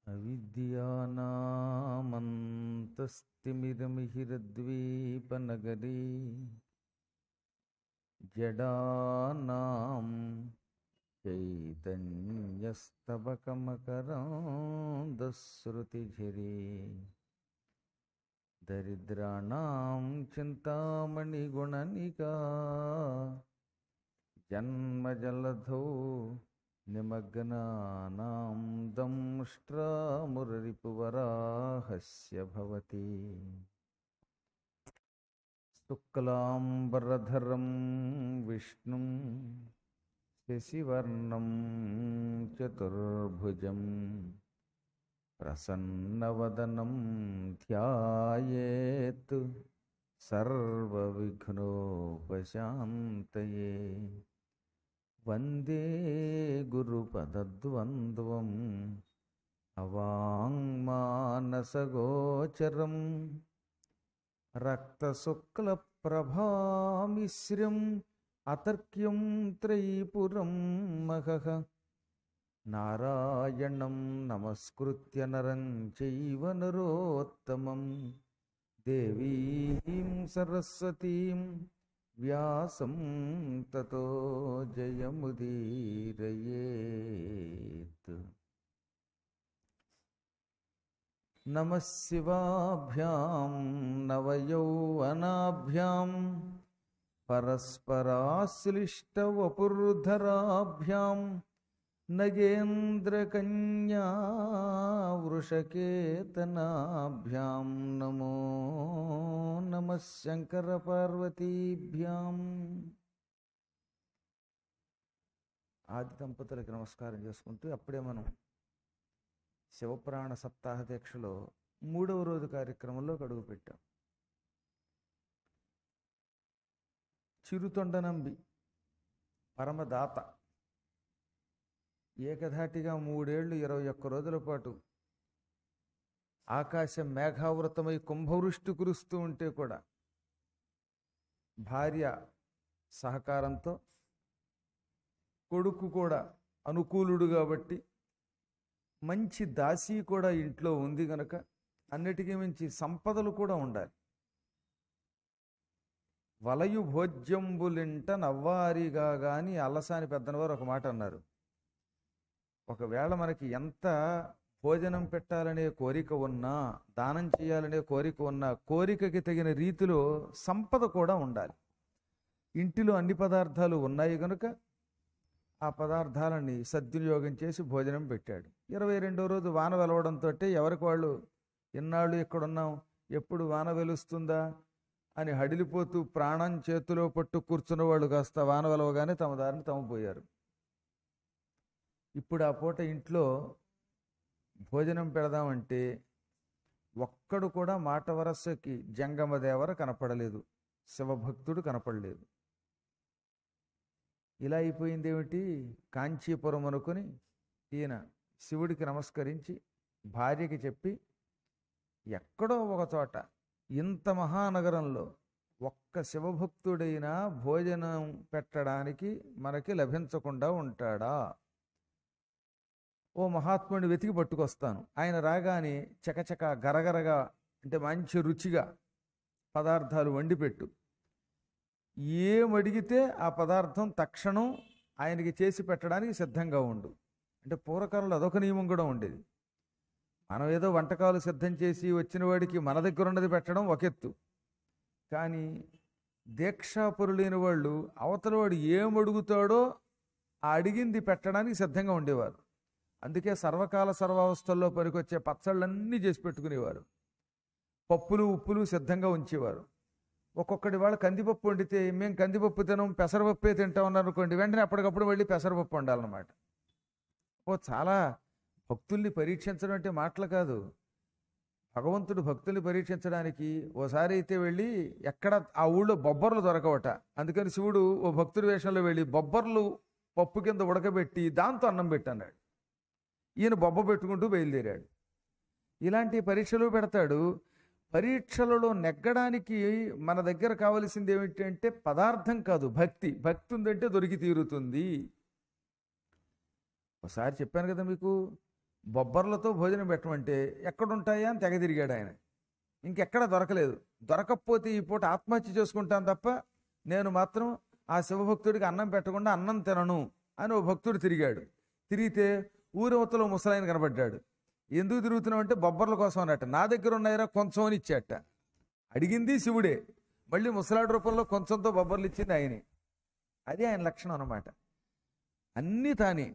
అవిద్యానామంతస్తిమిరమిహిరద్వీపనగరీ జడానాం చైతన్యస్తబకమకరాంధశ్రుతిఝరీ దరిద్రాణం చింతామణిగుణనికా జన్మజలధౌ నిమగ్నానాం దంష్ట్రామురరిపువరాహస్య భవతి శుక్లాంబరధరం విష్ణుం శశివర్ణం చతుర్భుజం ప్రసన్నవదనం ధ్యాయేత్ సర్వవిఘ్నోపశాంతయే వందే గురుపదద్వంద్వం అవాంగ్మానసగోచరం రక్తశుక్లప్రభామిశ్రం అతర్క్యం త్రైపురం మహః నారాయణం నమస్కృత్య నరం చైవ నరోత్తమం దేవీం సరస్వతీం వ్యాసం తతో జయముదీరయేత్ నమ శివాభ్యాం నవయౌవనాభ్యాం పరస్పరాశ్లిష్టవపుర్ధరాభ్యాం నగేంద్రకన్యా వృషకేతనాభ్యాం నమో నమ శంకరపార్వతీభ్యాం ఆది దంపతులకి నమస్కారం చేసుకుంటూ అప్పుడే మనం శివపురాణ సప్తాహ దీక్షలో మూడవ రోజు కార్యక్రమంలో అడుగు పెట్టాం చిరుతొండనంబి పరమదాత ఏకధాటిగా మూడేళ్లు ఇరవై ఒక్క రోజుల పాటు ఆకాశం మేఘావృతమై కుంభవృష్టి కురుస్తూ ఉంటే కూడా భార్య సహకారంతో కొడుకు కూడా అనుకూలుడు కాబట్టి మంచి దాసి కూడా ఇంట్లో ఉంది గనక అన్నిటికీ మించి సంపదలు కూడా ఉండాలి వలయు భోజ్యంబులింట నవ్వారిగా గాని అల్లసాని పెద్దనవారు ఒక మాట అన్నారు ఒకవేళ మనకి ఎంత భోజనం పెట్టాలనే కోరిక ఉన్నా దానం చేయాలనే కోరిక ఉన్నా కోరికకి తగిన రీతిలో సంపద కూడా ఉండాలి ఇంటిలో అన్ని పదార్థాలు ఉన్నాయి కనుక ఆ పదార్థాలని సద్వినియోగం చేసి భోజనం పెట్టాడు ఇరవై రెండో రోజు వాన వెలవడంతో ఎవరికి వాళ్ళు ఇన్నాళ్ళు ఇక్కడున్నాం ఎప్పుడు వాన వెలుస్తుందా అని హడిలిపోతూ ప్రాణం చేతిలో పట్టు కూర్చున్న వాళ్ళు కాస్త వాన వెలవగానే తమ దారిని తమ పోయారు ఇప్పుడు ఆ పూట ఇంట్లో భోజనం పెడదామంటే ఒక్కడు కూడా మాట వరసకి జంగమదేవర కనపడలేదు శివభక్తుడు కనపడలేదు ఇలా అయిపోయింది ఏమిటి కాంచీపురం అనుకుని ఈయన శివుడికి నమస్కరించి భార్యకి చెప్పి ఎక్కడో ఒక చోట ఇంత మహానగరంలో ఒక్క శివభక్తుడైనా భోజనం పెట్టడానికి మనకి లభించకుండా ఉంటాడా ఓ మహాత్ముడిని వెతికి పట్టుకొస్తాను ఆయన రాగానే చకచక గరగరగా అంటే మంచి రుచిగా పదార్థాలు వండిపెట్టు ఏమడిగితే ఆ పదార్థం తక్షణం ఆయనకి చేసి పెట్టడానికి సిద్ధంగా ఉండు అంటే పూర్వకాలంలో అదొక నియమం కూడా ఉండేది మనం ఏదో వంటకాలు సిద్ధం చేసి వచ్చిన వాడికి మన దగ్గర ఉన్నది పెట్టడం ఒక ఎత్తు కానీ దీక్షాపరులైన వాళ్ళు అవతల వాడు ఏమడుగుతాడో ఆ అడిగింది పెట్టడానికి సిద్ధంగా ఉండేవారు అందుకే సర్వకాల సర్వావస్థల్లో పనికొచ్చే పచ్చళ్ళన్నీ చేసి పెట్టుకునేవారు పప్పులు ఉప్పులు సిద్ధంగా ఉంచేవారు ఒక్కొక్కటి వాళ్ళు కందిపప్పు వండితే మేము కందిపప్పు తినం పెసరపప్పే తింటాం ఉన్నారు అనుకోండి వెంటనే అప్పటికప్పుడు వెళ్ళి పెసరపప్పు వండాలన్నమాట ఓ చాలా భక్తుల్ని పరీక్షించడం అంటే మాటలు కాదు భగవంతుడు భక్తుల్ని పరీక్షించడానికి ఓసారి అయితే వెళ్ళి ఎక్కడ ఆ ఊళ్ళో బొబ్బర్లు దొరకవట అందుకని శివుడు ఓ భక్తుడి వేషంలో వెళ్ళి బొబ్బర్లు పప్పు కింద ఉడకబెట్టి దాంతో అన్నం పెట్టన్నాడు ఈయన బొబ్బ పెట్టుకుంటూ బయలుదేరాడు ఇలాంటి పరీక్షలు పెడతాడు పరీక్షలలో నెగ్గడానికి మన దగ్గర కావలసింది ఏమిటంటే పదార్థం కాదు భక్తి భక్తి ఉందంటే దొరికి తీరుతుంది ఒకసారి చెప్పాను కదా మీకు బొబ్బర్లతో భోజనం పెట్టమంటే ఎక్కడుంటాయా అని తెగ తిరిగాడు ఆయన ఇంకెక్కడ దొరకలేదు దొరకకపోతే ఈ పూట ఆత్మహత్య చేసుకుంటాను తప్ప నేను మాత్రం ఆ శివభక్తుడికి అన్నం పెట్టకుండా అన్నం తినను అని ఓ భక్తుడు తిరిగాడు తిరిగితే ఊరవతలో ముసలాయన కనబడ్డాడు ఎందుకు తిరుగుతున్నావు అంటే బొబ్బర్ల కోసం అన్నట్ట నా దగ్గర ఉన్నాయరా కొంచెం అని ఇచ్చాట అడిగింది శివుడే మళ్ళీ ముసలాడి రూపంలో కొంచెంతో బొబ్బర్లు ఇచ్చింది ఆయనే అదే ఆయన లక్షణం అన్నమాట అన్నీ తానే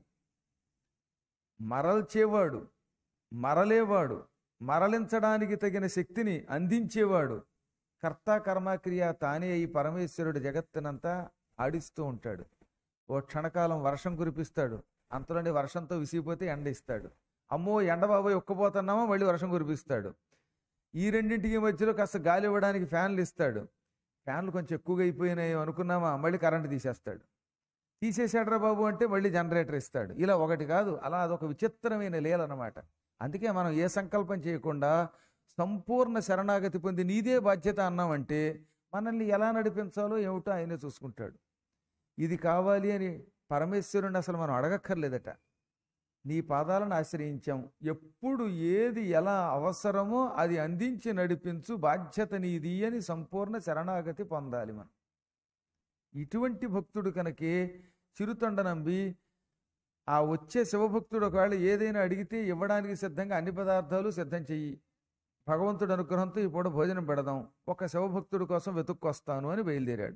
మరల్చేవాడు మరలేవాడు మరలించడానికి తగిన శక్తిని అందించేవాడు కర్త కర్మక్రియ తానే ఈ పరమేశ్వరుడు జగత్తునంతా ఆడిస్తూ ఉంటాడు ఓ క్షణకాలం వర్షం కురిపిస్తాడు అంతలోని వర్షంతో విసిగిపోతే ఎండ ఇస్తాడు అమ్మో ఎండ బాబాయ్ ఒక్కపోతున్నామో మళ్ళీ వర్షం కురిపిస్తాడు ఈ రెండింటికి మధ్యలో కాస్త గాలి ఇవ్వడానికి ఫ్యాన్లు ఇస్తాడు ఫ్యాన్లు కొంచెం ఎక్కువగా అయిపోయినాయి అనుకున్నామా మళ్ళీ కరెంట్ తీసేస్తాడు తీసేసాడరా బాబు అంటే మళ్ళీ జనరేటర్ ఇస్తాడు ఇలా ఒకటి కాదు అలా అదొక విచిత్రమైన లీలనమాట అందుకే మనం ఏ సంకల్పం చేయకుండా సంపూర్ణ శరణాగతి పొంది నీదే బాధ్యత అన్నామంటే మనల్ని ఎలా నడిపించాలో ఏమిటో ఆయనే చూసుకుంటాడు ఇది కావాలి అని పరమేశ్వరుని అసలు మనం అడగక్కర్లేదట నీ పాదాలను ఆశ్రయించాం ఎప్పుడు ఏది ఎలా అవసరమో అది అందించి నడిపించు బాధ్యత నీది అని సంపూర్ణ శరణాగతి పొందాలి మనం ఇటువంటి భక్తుడు కనుకే చిరుతొండ నంబి ఆ వచ్చే శివభక్తుడు ఒకవేళ ఏదైనా అడిగితే ఇవ్వడానికి సిద్ధంగా అన్ని పదార్థాలు సిద్ధం చెయ్యి భగవంతుడి అనుగ్రహంతో ఈ పూట భోజనం పెడదాం ఒక శివభక్తుడి కోసం వెతుక్కొస్తాను అని బయలుదేరాడు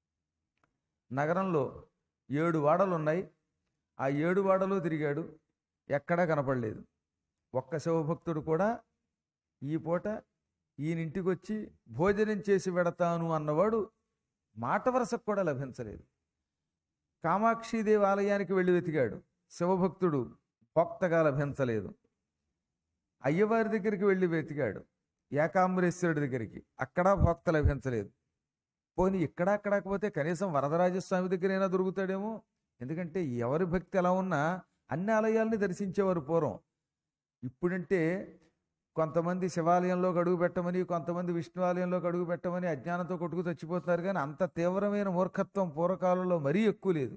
నగరంలో ఏడు వాడలు ఉన్నాయి ఆ ఏడు వాడలు తిరిగాడు ఎక్కడా కనపడలేదు ఒక్క శివభక్తుడు కూడా ఈ పూట ఈయనింటికి వచ్చి భోజనం చేసి పెడతాను అన్నవాడు మాట వరసకు కూడా లభించలేదు కామాక్షిదేవి ఆలయానికి వెళ్ళి వెతికాడు శివభక్తుడు భక్తగా లభించలేదు అయ్యవారి దగ్గరికి వెళ్ళి వెతికాడు ఏకాంబరేశ్వరుడి దగ్గరికి అక్కడా భక్త లభించలేదు పోనీ ఇక్కడ అక్కడకపోతే కనీసం వరదరాజస్వామి దగ్గరైనా దొరుకుతాడేమో ఎందుకంటే ఎవరి భక్తి ఎలా ఉన్నా అన్ని ఆలయాల్ని దర్శించేవారు పూర్వం ఇప్పుడంటే కొంతమంది శివాలయంలోకి అడుగు పెట్టమని కొంతమంది విష్ణు ఆలయంలోకి అడుగు పెట్టమని అజ్ఞానంతో కొట్టుకు చచ్చిపోతున్నారు కానీ అంత తీవ్రమైన మూర్ఖత్వం పూర్వకాలంలో మరీ ఎక్కువ లేదు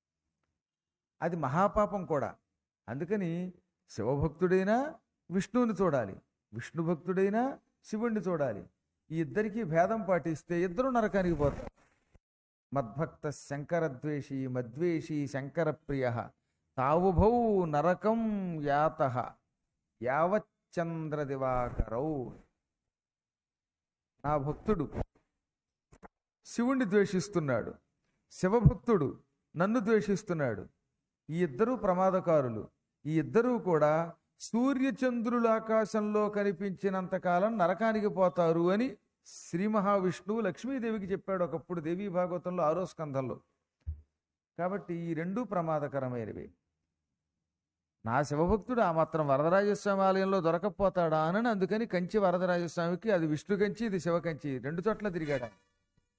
అది మహాపాపం కూడా అందుకని శివభక్తుడైనా విష్ణువుని చూడాలి విష్ణు భక్తుడైనా శివుణ్ణి చూడాలి ఈ ఇద్దరికీ భేదం పాటిస్తే ఇద్దరు నరకానికి పోతారు మద్భక్త శంకరద్వేషి మద్వేషి శంకరప్రియ తావుభౌ నరకం యాత యావచ్చంద్ర దివాకరౌ నా భక్తుడు శివుణ్ణి ద్వేషిస్తున్నాడు శివభక్తుడు నన్ను ద్వేషిస్తున్నాడు ఈ ఇద్దరూ ప్రమాదకారులు ఈ ఇద్దరూ కూడా సూర్యచంద్రుల ఆకాశంలో కనిపించినంత కాలం నరకానికి పోతారు అని శ్రీ మహావిష్ణువు లక్ష్మీదేవికి చెప్పాడు ఒకప్పుడు దేవీ భాగవతంలో ఆరో స్కంధంలో కాబట్టి ఈ రెండూ ప్రమాదకరమైనవి నా శివభక్తుడు ఆ మాత్రం వరదరాజస్వామి ఆలయంలో దొరకపోతాడా అని అందుకని కంచి వరదరాజస్వామికి అది విష్ణు కంచి ఇది శివ కంచి రెండు చోట్ల తిరిగాడు ఆయన.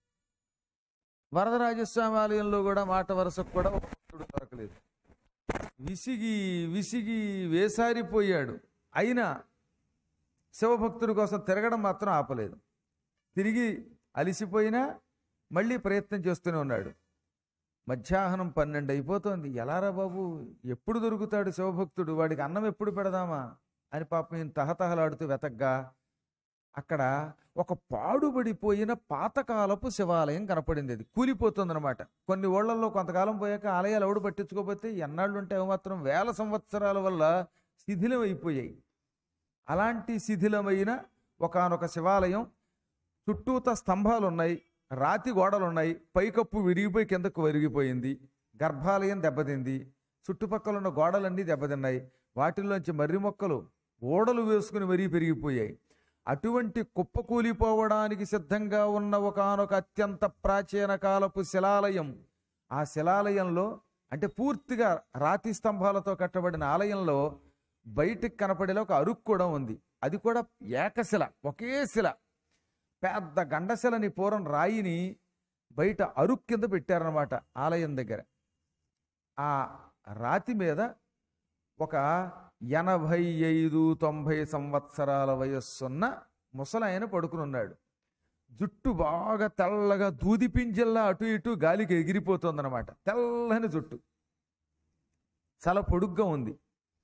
వరదరాజస్వామి ఆలయంలో కూడా మాట వరుసకు కూడా ఒక భక్తుడు దొరకలేదు విసిగి విసిగి వేసారిపోయాడు అయినా శివభక్తుడి కోసం తిరగడం మాత్రం ఆపలేదు తిరిగి అలిసిపోయినా మళ్ళీ ప్రయత్నం చేస్తూనే ఉన్నాడు మధ్యాహ్నం పన్నెండు అయిపోతోంది ఎలారా బాబు ఎప్పుడు దొరుకుతాడు శివభక్తుడు వాడికి అన్నం ఎప్పుడు పెడదామా అని పాపం ఈయన తహతహలాడుతూ వెతగ్గా అక్కడ ఒక పాడుబడిపోయిన పాతకాలపు శివాలయం కనపడింది అది కూలిపోతుందన్నమాట కొన్ని ఓళ్లలో కొంతకాలం పోయాక ఆలయాలు ఎవడు పట్టించుకోకపోతే ఎన్నాళ్ళు ఉంటే అవి మాత్రం వేల సంవత్సరాల వల్ల శిథిలం అయిపోయాయి అలాంటి శిథిలమైన ఒకానొక శివాలయం చుట్టూత స్తంభాలు ఉన్నాయి రాతి గోడలు ఉన్నాయి పైకప్పు విరిగిపోయి కిందకు విరిగిపోయింది గర్భాలయం దెబ్బతింది చుట్టుపక్కల ఉన్న గోడలన్నీ దెబ్బతిన్నాయి వాటిల్లోంచి మర్రి మొక్కలు ఓడలు వేసుకుని మరీ పెరిగిపోయాయి అటువంటి కుప్పకూలిపోవడానికి సిద్ధంగా ఉన్న ఒకానొక అత్యంత ప్రాచీన కాలపు శిలాలయం ఆ శిలాలయంలో అంటే పూర్తిగా రాతి స్తంభాలతో కట్టబడిన ఆలయంలో బయటికి కనపడేలా ఒక అరుకు కూడా ఉంది అది కూడా ఏకశిల ఒకే శిల పెద్ద గండశిలని పూర్వం రాయిని బయట అరుకు కింద పెట్టారనమాట ఆలయం దగ్గర ఆ రాతి మీద ఒక ఎనభై ఐదు తొంభై సంవత్సరాల వయస్సున్న ముసలాయన పడుకుని ఉన్నాడు జుట్టు బాగా తెల్లగా దూది పింజల్లా అటు ఇటు గాలికి ఎగిరిపోతుందన్నమాట తెల్లని జుట్టు చాలా పొడుగ్గా ఉంది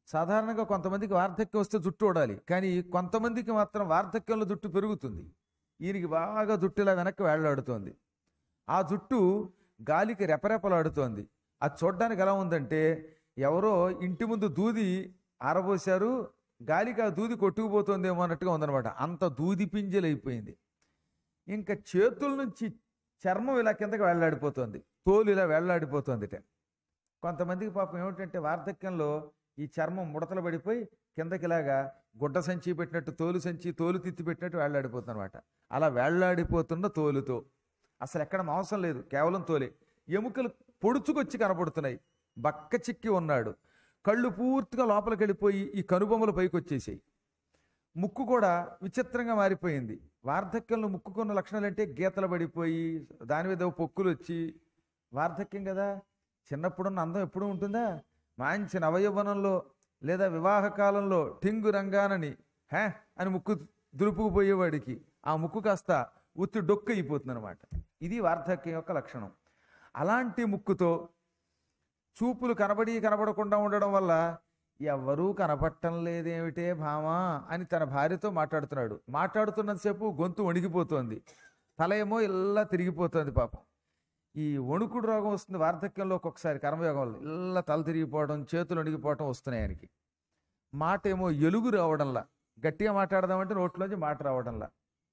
సాధారణంగా కొంతమందికి వార్ధక్యం వస్తే జుట్టు ఊడాలి కానీ కొంతమందికి మాత్రం వార్ధక్యంలో జుట్టు పెరుగుతుంది ఈయనకి బాగా జుట్టు ఇలా వెనక్కి వేళ్లాడుతోంది ఆ జుట్టు గాలికి రెపరెపలాడుతోంది అది చూడ్డానికి ఎలా ఉందంటే ఎవరో ఇంటి ముందు దూది ఆరబోశారు గాలికి ఆ దూది కొట్టుకుపోతుందేమో అన్నట్టుగా ఉందన్నమాట అంత దూది పింజలైపోయింది ఇంకా చేతుల నుంచి చర్మం ఇలా కిందకి వేళ్లాడిపోతుంది తోలు ఇలా వేళ్లాడిపోతుందిట కొంతమందికి పాపం ఏమిటంటే వార్ధక్యంలో ఈ చర్మం ముడతలు పడిపోయి కిందకి ఇలాగా గుడ్డ సంచి పెట్టినట్టు తోలు సంచి తోలు తిత్తి పెట్టినట్టు వేళ్లాడిపోతుంది అనమాట అలా వేళ్లాడిపోతున్న తోలుతో అసలు ఎక్కడ మాంసం లేదు కేవలం తోలే ఎముకలు పొడుచుకొచ్చి కనపడుతున్నాయి బక్క చిక్కి ఉన్నాడు కళ్ళు పూర్తిగా లోపలికి వెళ్ళిపోయి ఈ కనుబొమ్మలు పైకి వచ్చేసాయి ముక్కు కూడా విచిత్రంగా మారిపోయింది వార్ధక్యంలో ముక్కుకున్న లక్షణాలు అంటే గీతలు పడిపోయి దాని మీద ఓ పొక్కులు వచ్చి వార్ధక్యం కదా చిన్నప్పుడున్న అందం ఎప్పుడూ ఉంటుందా మంచి నవయవ్వనంలో లేదా వివాహ కాలంలో టింగు రంగానని హే అని ముక్కు దులుపుకుపోయేవాడికి ఆ ముక్కు కాస్త ఉత్తి డొక్కు అయిపోతుంది అనమాట ఇది వార్ధక్యం యొక్క లక్షణం అలాంటి ముక్కుతో చూపులు కనబడి కనబడకుండా ఉండడం వల్ల ఎవ్వరూ కనపడటం లేదేమిటే భామా అని తన భార్యతో మాట్లాడుతున్నాడు మాట్లాడుతున్నంతసేపు గొంతు వణికిపోతోంది తల ఏమో ఇలా తిరిగిపోతోంది పాపం ఈ వణుకుడు రోగం వస్తుంది వార్ధక్యంలో ఒక్కొక్కసారి కర్మయోగం వల్ల ఇలా తల తిరిగిపోవడం చేతులు వణికిపోవడం వస్తున్నాయి ఆయనకి మాట ఏమో ఎలుగు రావడంలా గట్టిగా మాట్లాడదామంటే నోట్లోంచి మాట రావడంలా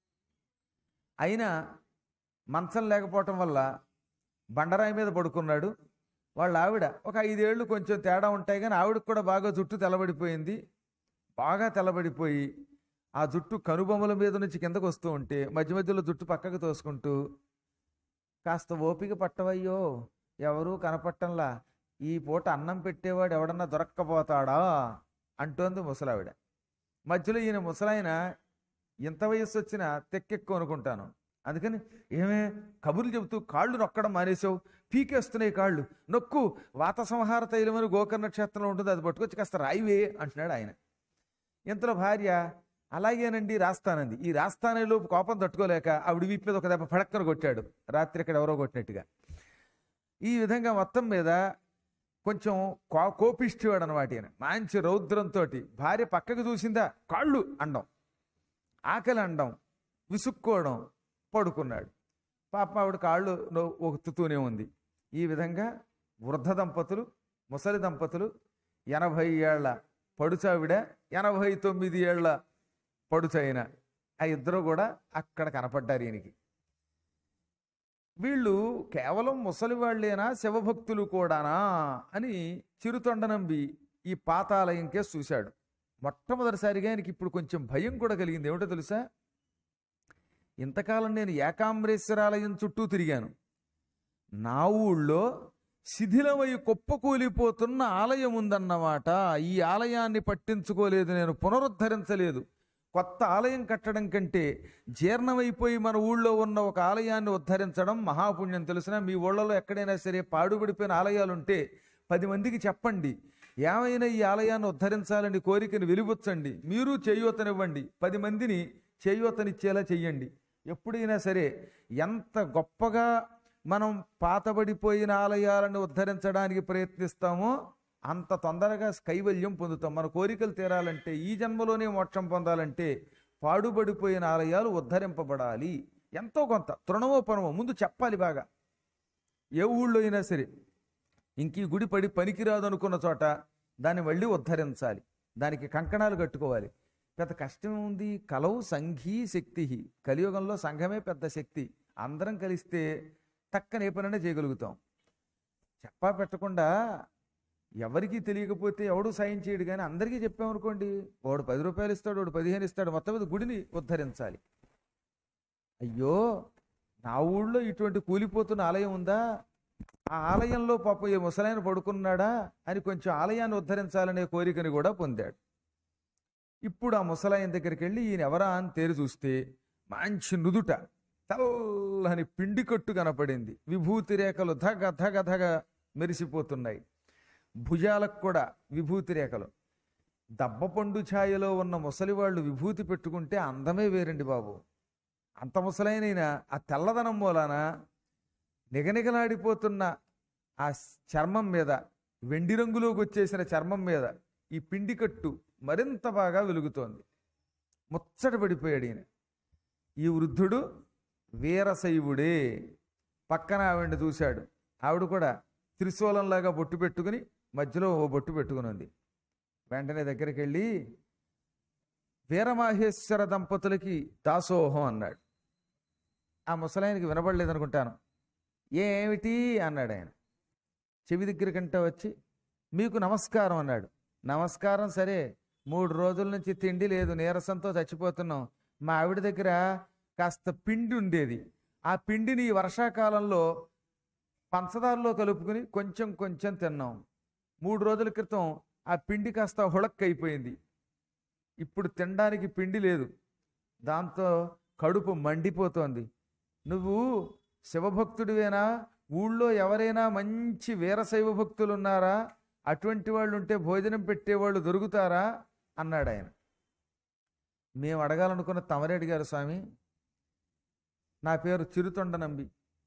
అయినా మంచం లేకపోవటం వల్ల బండరాయి మీద పడుకున్నాడు వాళ్ళ ఆవిడ ఒక ఐదేళ్లు కొంచెం తేడా ఉంటాయి కానీ ఆవిడకు కూడా బాగా జుట్టు తెల్లబడిపోయింది బాగా తెల్లబడిపోయి ఆ జుట్టు కనుబొమ్మల మీద నుంచి కిందకు వస్తూ ఉంటే మధ్య మధ్యలో జుట్టు పక్కకు తోసుకుంటూ కాస్త ఓపిక పట్టవయ్యో ఎవరూ కనపట్టంలా ఈ పూట అన్నం పెట్టేవాడు ఎవడన్నా దొరక్కపోతాడా అంటోంది ముసలావిడ మధ్యలో ఈయన ముసలాయన ఇంత వయస్సు వచ్చినా తెక్కెక్కువ అనుకుంటాను అందుకని ఏమే కబుర్లు చెబుతూ కాళ్ళు నొక్కడం మానేసావు పీకేస్తున్నాయి కాళ్ళు నొక్కు వాత సంహార తైలమని గోకర్ణ క్షేత్రంలో ఉంటుంది అది పట్టుకొచ్చి కాస్త రాయివే అంటున్నాడు ఆయన ఇంతలో భార్య అలాగేనండి రాస్తానంది ఈ రాస్తానే లోపు కోపం తట్టుకోలేక ఆవిడ వీపు మీద ఒక దెబ్బ పడక్కన కొట్టాడు రాత్రి ఇక్కడ ఎవరో కొట్టినట్టుగా ఈ విధంగా మొత్తం మీద కొంచెం కో కోపిష్టివాడు అనమాట ఈయన మంచి రౌద్రంతో భార్య పక్కకు చూసిందా కాళ్ళు అండం ఆకలి అండం విసుక్కోవడం పడుకున్నాడు పాప ఆవిడ కాళ్ళు నో- ఒత్తుతూనే ఉంది ఈ విధంగా వృద్ధ దంపతులు ముసలి దంపతులు ఎనభై ఏళ్ల పడుచావిడ ఎనభై తొమ్మిది ఏళ్ల పడుచైన ఆ ఇద్దరు కూడా అక్కడ కనపడ్డారు ఈయనకి వీళ్ళు కేవలం ముసలి వాళ్ళేనా శివభక్తులు కూడానా అని చిరుతొండనంబి ఈ పాతాలయం కేసు చూశాడు మొట్టమొదటిసారిగా ఆయనకి ఇప్పుడు కొంచెం భయం కూడా కలిగింది ఏమిటో తెలుసా ఇంతకాలం నేను ఏకాంబరేశ్వరాలయం చుట్టూ తిరిగాను నా ఊళ్ళో శిథిలమై కుప్పకూలిపోతున్న ఆలయం ఉందన్నమాట ఈ ఆలయాన్ని పట్టించుకోలేదు నేను పునరుద్ధరించలేదు కొత్త ఆలయం కట్టడం కంటే జీర్ణమైపోయి మన ఊళ్ళో ఉన్న ఒక ఆలయాన్ని ఉద్ధరించడం మహాపుణ్యం తెలిసిన మీ ఊళ్ళలో ఎక్కడైనా సరే పాడుపడిపోయిన ఆలయాలు ఉంటే పది మందికి చెప్పండి ఏమైనా ఈ ఆలయాన్ని ఉద్ధరించాలని కోరికను వెలిబుచ్చండి మీరు చేయూతనివ్వండి పది మందిని చేయూతనిచ్చేలా చెయ్యండి ఎప్పుడైనా సరే ఎంత గొప్పగా మనం పాతబడిపోయిన ఆలయాలను ఉద్ధరించడానికి ప్రయత్నిస్తామో అంత తొందరగా కైవల్యం పొందుతాం మన కోరికలు తీరాలంటే ఈ జన్మలోనే మోక్షం పొందాలంటే పాడుబడిపోయిన ఆలయాలు ఉద్ధరింపబడాలి ఎంతో కొంత తృణమో పనమో ముందు చెప్పాలి బాగా ఏ ఊళ్ళో అయినా సరే ఇంక ఈ గుడి పడి పనికిరాదు అనుకున్న చోట దాన్ని మళ్ళీ ఉద్ధరించాలి దానికి కంకణాలు కట్టుకోవాలి పెద్ద కష్టం ఉంది కలవు సంఘీ శక్తి కలియుగంలో సంఘమే పెద్ద శక్తి అందరం కలిస్తే టక్కన ఏ పనైనా చేయగలుగుతాం చెప్పా పెట్టకుండా ఎవరికీ తెలియకపోతే ఎవడు సాయం చేయడు కానీ అందరికీ చెప్పామనుకోండి వాడు పది రూపాయలు ఇస్తాడు వాడు పదిహేను ఇస్తాడు మొత్తం మీద గుడిని ఉద్ధరించాలి అయ్యో నా ఊళ్ళో ఇటువంటి కూలిపోతున్న ఆలయం ఉందా ఆ ఆలయంలో పాప ఈ ముసలాయన పడుకున్నాడా అని కొంచెం ఆలయాన్ని ఉద్ధరించాలనే కోరికని కూడా పొందాడు ఇప్పుడు ఆ ముసలాయన దగ్గరికి వెళ్ళి ఈయన ఎవరా అని తేరి చూస్తే మంచి నుదుట తెల్లని పిండి కట్టు కనపడింది విభూతి రేఖలు ధగ ధగ ధగ మెరిసిపోతున్నాయి భుజాలకు కూడా విభూతి రేఖలు దబ్బపండు ఛాయలో ఉన్న ముసలివాళ్ళు విభూతి పెట్టుకుంటే అందమే వేరండి బాబు అంత ముసలైన ఆ తెల్లదనం మూలాన నిగనిగలాడిపోతున్న ఆ చర్మం మీద వెండి రంగులోకి వచ్చేసిన చర్మం మీద ఈ పిండి కట్టు మరింత బాగా వెలుగుతోంది ముచ్చట పడిపోయాడు ఈయన ఈ వృద్ధుడు వీరశైవుడే పక్కన ఆవిడ చూశాడు ఆవిడ కూడా త్రిశూలంలాగా బొట్టు పెట్టుకుని మధ్యలో ఓ బొట్టు పెట్టుకుని ఉంది వెంటనే దగ్గరికి వెళ్ళి వీరమాహేశ్వర దంపతులకి దాసోహం అన్నాడు ఆ ముసలాయనకి వినపడలేదు అనుకుంటాను ఏమిటి అన్నాడు ఆయన చెవి దగ్గర కంటే వచ్చి మీకు నమస్కారం అన్నాడు నమస్కారం సరే మూడు రోజుల నుంచి తిండి లేదు నీరసంతో చచ్చిపోతున్నాం మా ఆవిడ దగ్గర కాస్త పిండి ఉండేది ఆ పిండిని ఈ వర్షాకాలంలో పంచదారలో కలుపుకుని కొంచెం కొంచెం తిన్నాం మూడు రోజుల క్రితం ఆ పిండి కాస్త హుళక్ అయిపోయింది ఇప్పుడు తినడానికి పిండి లేదు దాంతో కడుపు మండిపోతోంది నువ్వు శివభక్తుడివేనా ఊళ్ళో ఎవరైనా మంచి వీరశైవ భక్తులు ఉన్నారా అటువంటి వాళ్ళు ఉంటే భోజనం పెట్టేవాళ్ళు దొరుకుతారా అన్నాడు ఆయన మేము అడగాలనుకున్న తమరే అడిగారు స్వామి నా పేరు చిరుతొండ నంబి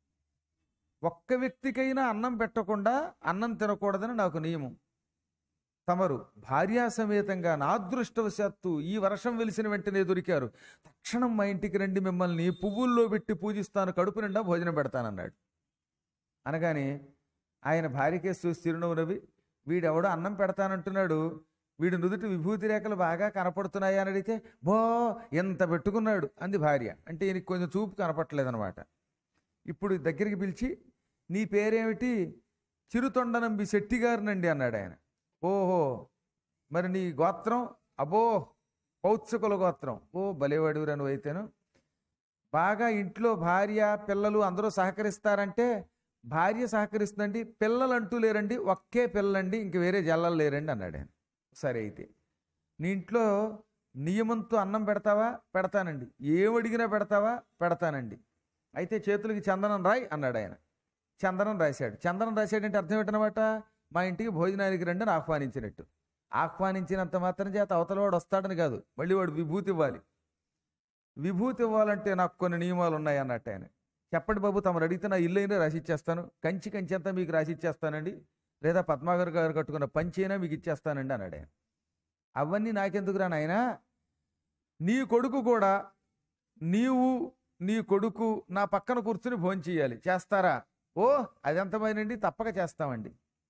ఒక్క వ్యక్తికైనా అన్నం పెట్టకుండా అన్నం తినకూడదని నాకు నియమం తమరు భార్యా సమేతంగా నా అదృష్టవశాత్తు ఈ వర్షం వెలిసిన వెంటనే దొరికారు తక్షణం మా ఇంటికి రండి మిమ్మల్ని పువ్వుల్లో పెట్టి పూజిస్తాను కడుపు నిండా భోజనం పెడతానన్నాడు అనగానే ఆయన భార్యకే చూసి చిరునవ్వు నవ్వి వీడెవడో అన్నం పెడతానంటున్నాడు వీడి నుదుటి విభూతి రేఖలు బాగా కనపడుతున్నాయా అని అడిగితే బో ఎంత పెట్టుకున్నాడు అంది భార్య అంటే ఈయనకి కొంచెం చూపు కనపట్టలేదనమాట ఇప్పుడు దగ్గరికి పిలిచి నీ పేరేమిటి చిరుతొండనంబి శెట్టి గారినండి అన్నాడు ఆయన ఓహో మరి నీ గోత్రం అబో పౌత్సకుల గోత్రం ఓ బలేవాడివిరా నువ్వు అయితేను బాగా ఇంట్లో భార్య పిల్లలు అందరూ సహకరిస్తారంటే భార్య సహకరిస్తుందండి పిల్లలు అంటూ లేరండి ఒక్కే పిల్లలండి ఇంక వేరే జల్లలు లేరండి అన్నాడు ఆయన సరే అయితే నీ ఇంట్లో నియమంతో అన్నం పెడతావా పెడతానండి ఏమడిగినా పెడతావా పెడతానండి అయితే చేతులకి చందనం రాయ్ అన్నాడు ఆయన చందనం రాశాడు చందనం రాశాడంటే అర్థం ఏంటనమాట మా ఇంటికి భోజనానికి రండి అని ఆహ్వానించినట్టు ఆహ్వానించినంత మాత్రం చేత అవతల వాడు వస్తాడని కాదు మళ్ళీ వాడు విభూతి ఇవ్వాలి విభూతి ఇవ్వాలంటే నాకు కొన్ని నియమాలు ఉన్నాయి అన్నట్టు ఆయన చెప్పండి బాబు తమరు అడిగితే నా ఇల్లు అయినా రాసిచ్చేస్తాను కంచి కంచి అంతా మీకు రాసిచ్చేస్తానండి లేదా పద్మాగర్ గారు కట్టుకున్న పంచి అయినా మీకు ఇచ్చేస్తానండి అన్నాడు ఆయన అవన్నీ నాకెందుకురా నాయనా నీ కొడుకు కూడా నీవు నీ కొడుకు నా పక్కన కూర్చుని భోంచేయాలి చేస్తారా ఓ అదెంతమైనండి తప్పక చేస్తామండి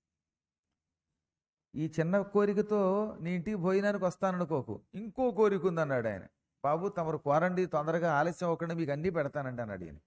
ఈ చిన్న కోరికతో నీ ఇంటికి భోజనానికి వస్తాననుకోకు ఇంకో కోరిక ఉందన్నాడు ఆయన బాబు తమరు కోరండి తొందరగా ఆలస్యం అవ్వకుండా మీకు అన్నీ పెడతానండి అన్నాడు ఈయన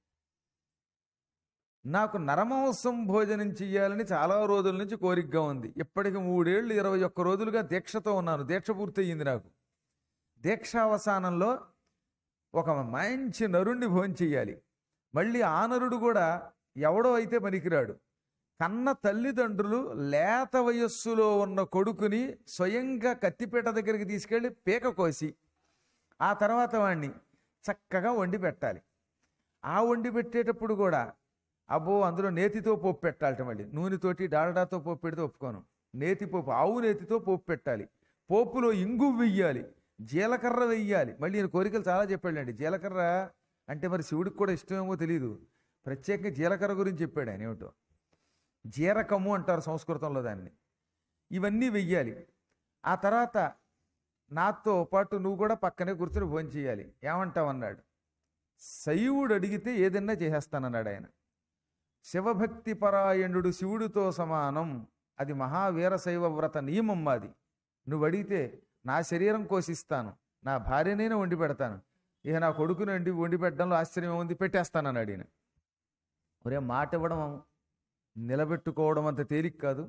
నాకు నరమాంసం భోజనం చెయ్యాలని చాలా రోజుల నుంచి కోరికగా ఉంది ఇప్పటికి మూడేళ్ళు ఇరవై ఒక్క రోజులుగా దీక్షతో ఉన్నాను దీక్ష పూర్తయింది నాకు దీక్షావసానంలో ఒక మంచి నరుణ్ణి భోజనం చెయ్యాలి మళ్ళీ ఆ నరుడు కూడా ఎవడో అయితే పనికిరాడు కన్న తల్లిదండ్రులు లేత వయస్సులో ఉన్న కొడుకుని స్వయంగా కత్తిపీట దగ్గరికి తీసుకెళ్ళి పీక కోసి ఆ తర్వాత వాణ్ణి చక్కగా వండి పెట్టాలి ఆ వండి పెట్టేటప్పుడు కూడా అబ్బో అందులో నేతితో పోపు పెట్టాలట మళ్ళీ నూనెతోటి డాల్డాతో పోపు పెడితే ఒప్పుకోను నేతి పోపు ఆవు నేతితో పోపు పెట్టాలి పోపులో ఇంగు వెయ్యాలి జీలకర్ర వెయ్యాలి మళ్ళీ ఈయన కోరికలు చాలా చెప్పాడండి జీలకర్ర అంటే మరి శివుడికి కూడా ఇష్టమేమో తెలియదు ప్రత్యేకంగా జీలకర్ర గురించి చెప్పాడు ఆయన ఏమిటో జీరకము అంటారు సంస్కృతంలో దాన్ని ఇవన్నీ వెయ్యాలి ఆ తర్వాత నాతో పాటు నువ్వు కూడా పక్కనే కూర్చుని భోజనం చేయాలి ఏమంటావు అన్నాడు శైవుడు అడిగితే ఏదన్నా చేసేస్తానన్నాడు ఆయన శివభక్తి పరాయణుడు శివుడితో సమానం అది మహావీర శైవ వ్రత నియమం మాది నువ్వు అడిగితే నా శరీరం కోసిస్తాను నా భార్యనైనా వండి పెడతాను ఇక నా కొడుకుని వండి వండి పెట్టడంలో ఆశ్చర్యం ఉంది పెట్టేస్తానన్నాడు ఈయన ఒరే మాట ఇవ్వడం నిలబెట్టుకోవడం అంత తేలిక కాదు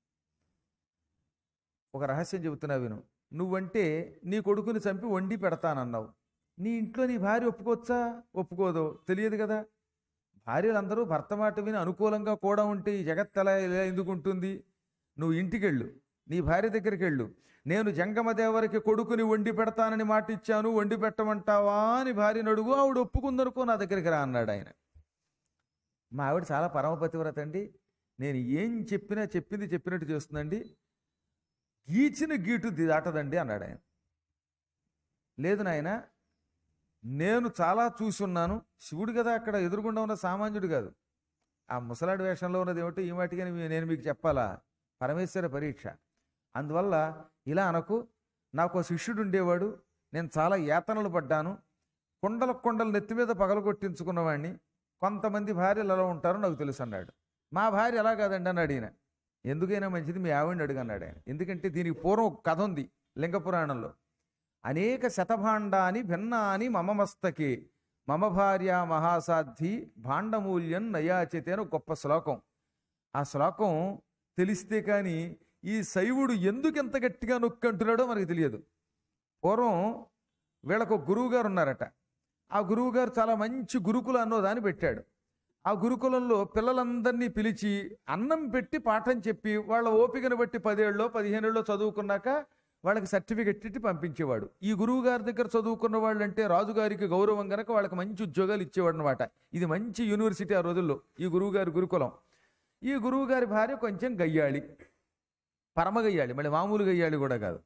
ఒక రహస్యం చెబుతున్నా విను నువ్వంటే నీ కొడుకుని చంపి వండి పెడతానన్నావు నీ ఇంట్లో నీ భార్య ఒప్పుకోవచ్చా ఒప్పుకోదో తెలియదు కదా భార్యలందరూ భర్త మాట విని అనుకూలంగా కూడా ఉంటే ఈ జగత్ ఎలా ఎలా ఎందుకు ఉంటుంది నువ్వు ఇంటికెళ్ళు నీ భార్య దగ్గరికి వెళ్ళు నేను జంగమదేవరికి కొడుకుని వండి పెడతానని మాట ఇచ్చాను వండి పెట్టమంటావా అని భార్యను అడుగు ఆవిడ ఒప్పుకుందనుకో నా దగ్గరికి రా అన్నాడు ఆయన మా ఆవిడ చాలా పరమపతివ్రత అండి నేను ఏం చెప్పినా చెప్పింది చెప్పినట్టు చేస్తుందండి గీచిన గీటు దాటదండి అన్నాడు ఆయన లేదు నాయన నేను చాలా చూసున్నాను శివుడు కదా అక్కడ ఎదురుగుండా ఉన్న సామాన్యుడు కాదు ఆ ముసలాడి వేషంలో ఉన్నది ఏమిటో ఈ వాటికి నేను మీకు చెప్పాలా పరమేశ్వర పరీక్ష అందువల్ల ఇలా అనకు నాకు ఓ శిష్యుడు ఉండేవాడు నేను చాలా యాతనలు పడ్డాను కొండల కొండలు నెత్తి మీద పగలగొట్టించుకున్నవాడిని కొంతమంది భార్యలు ఎలా ఉంటారో నాకు తెలుసు అన్నాడు మా భార్య ఎలా కాదండి అని అడిగిన ఎందుకైనా మంచిది మీ ఆవిడని అడుగన్నాడు ఆయన ఎందుకంటే దీనికి పూర్వం ఒక కథ ఉంది లింగ పురాణంలో అనేక శతభాండాని భిన్నాని మమ మస్తకి మమ భార్య మహాసాధ్వి భాండమూల్యం నయాచితే అని ఒక గొప్ప శ్లోకం ఆ శ్లోకం తెలిస్తే కానీ ఈ శైవుడు ఎందుకు ఎంత గట్టిగా నొక్కంటున్నాడో మనకు తెలియదు పూర్వం వీళ్ళకు ఒక గురువు గారు ఉన్నారట ఆ గురువు గారు చాలా మంచి గురుకుల అన్నో దాన్ని పెట్టాడు ఆ గురుకులంలో పిల్లలందరినీ పిలిచి అన్నం పెట్టి పాఠం చెప్పి వాళ్ళ ఓపికను బట్టి పదేళ్ళలో పదిహేనేళ్ళలో చదువుకున్నాక వాళ్ళకి సర్టిఫికెట్ ఇట్టి పంపించేవాడు ఈ గురువు గారి దగ్గర చదువుకున్న వాళ్ళు అంటే రాజుగారికి గౌరవం గనక వాళ్ళకి మంచి ఉద్యోగాలు ఇచ్చేవాడు అనమాట ఇది మంచి యూనివర్సిటీ ఆ రోజుల్లో ఈ గురువు గారి గురుకులం ఈ గురువు గారి భార్య కొంచెం గయ్యాళి పరమ గయ్యాళి మళ్ళీ మామూలు గయ్యాళి కూడా కాదు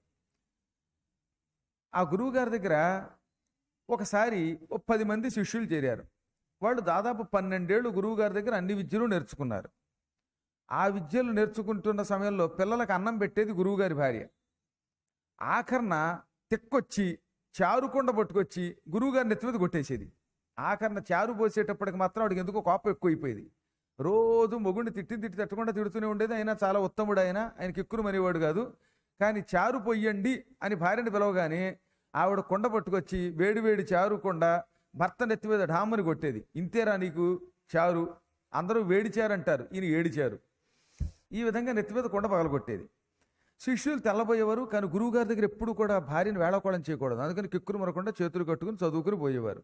ఆ గురువు గారి దగ్గర ఒకసారి ఓ పది మంది శిష్యులు చేరారు వాళ్ళు దాదాపు పన్నెండేళ్ళు గురువు గారి దగ్గర అన్ని విద్యలు నేర్చుకున్నారు ఆ విద్యలు నేర్చుకుంటున్న సమయంలో పిల్లలకు అన్నం పెట్టేది గురువుగారి భార్య ఆఖరణ తెక్కొచ్చి చారుకొండ పట్టుకొచ్చి గురువుగారి నెత్తి మీద కొట్టేసేది ఆఖరణ చారు పోసేటప్పటికి మాత్రం వాడికి ఎందుకో కోపం ఎక్కువైపోయేది రోజు మొగుడిని తిట్టి తిట్టి తట్టకుండా తిడుతూనే ఉండేది అయినా చాలా ఉత్తముడు ఆయన ఆయనకి ఎక్కువ మనేవాడు కాదు కానీ చారు పొయ్యండి అని భార్యని పిలవగానే ఆవిడ కొండ పట్టుకొచ్చి వేడి వేడి చారు కొండ భర్త నెత్తి మీద ఢామని కొట్టేది ఇంతేరా నీకు చారు అందరూ వేడి చారు అంటారు ఈయన ఏడి చారు ఈ విధంగా నెత్తి మీద కొండ పగలగొట్టేది శిష్యులు తెల్లబోయేవారు కానీ గురువు గారి దగ్గర ఎప్పుడు కూడా భార్యను వేళకోళం చేయకూడదు అందుకని కిక్కురు మరకుండా చేతులు కట్టుకుని చదువుకుని పోయేవారు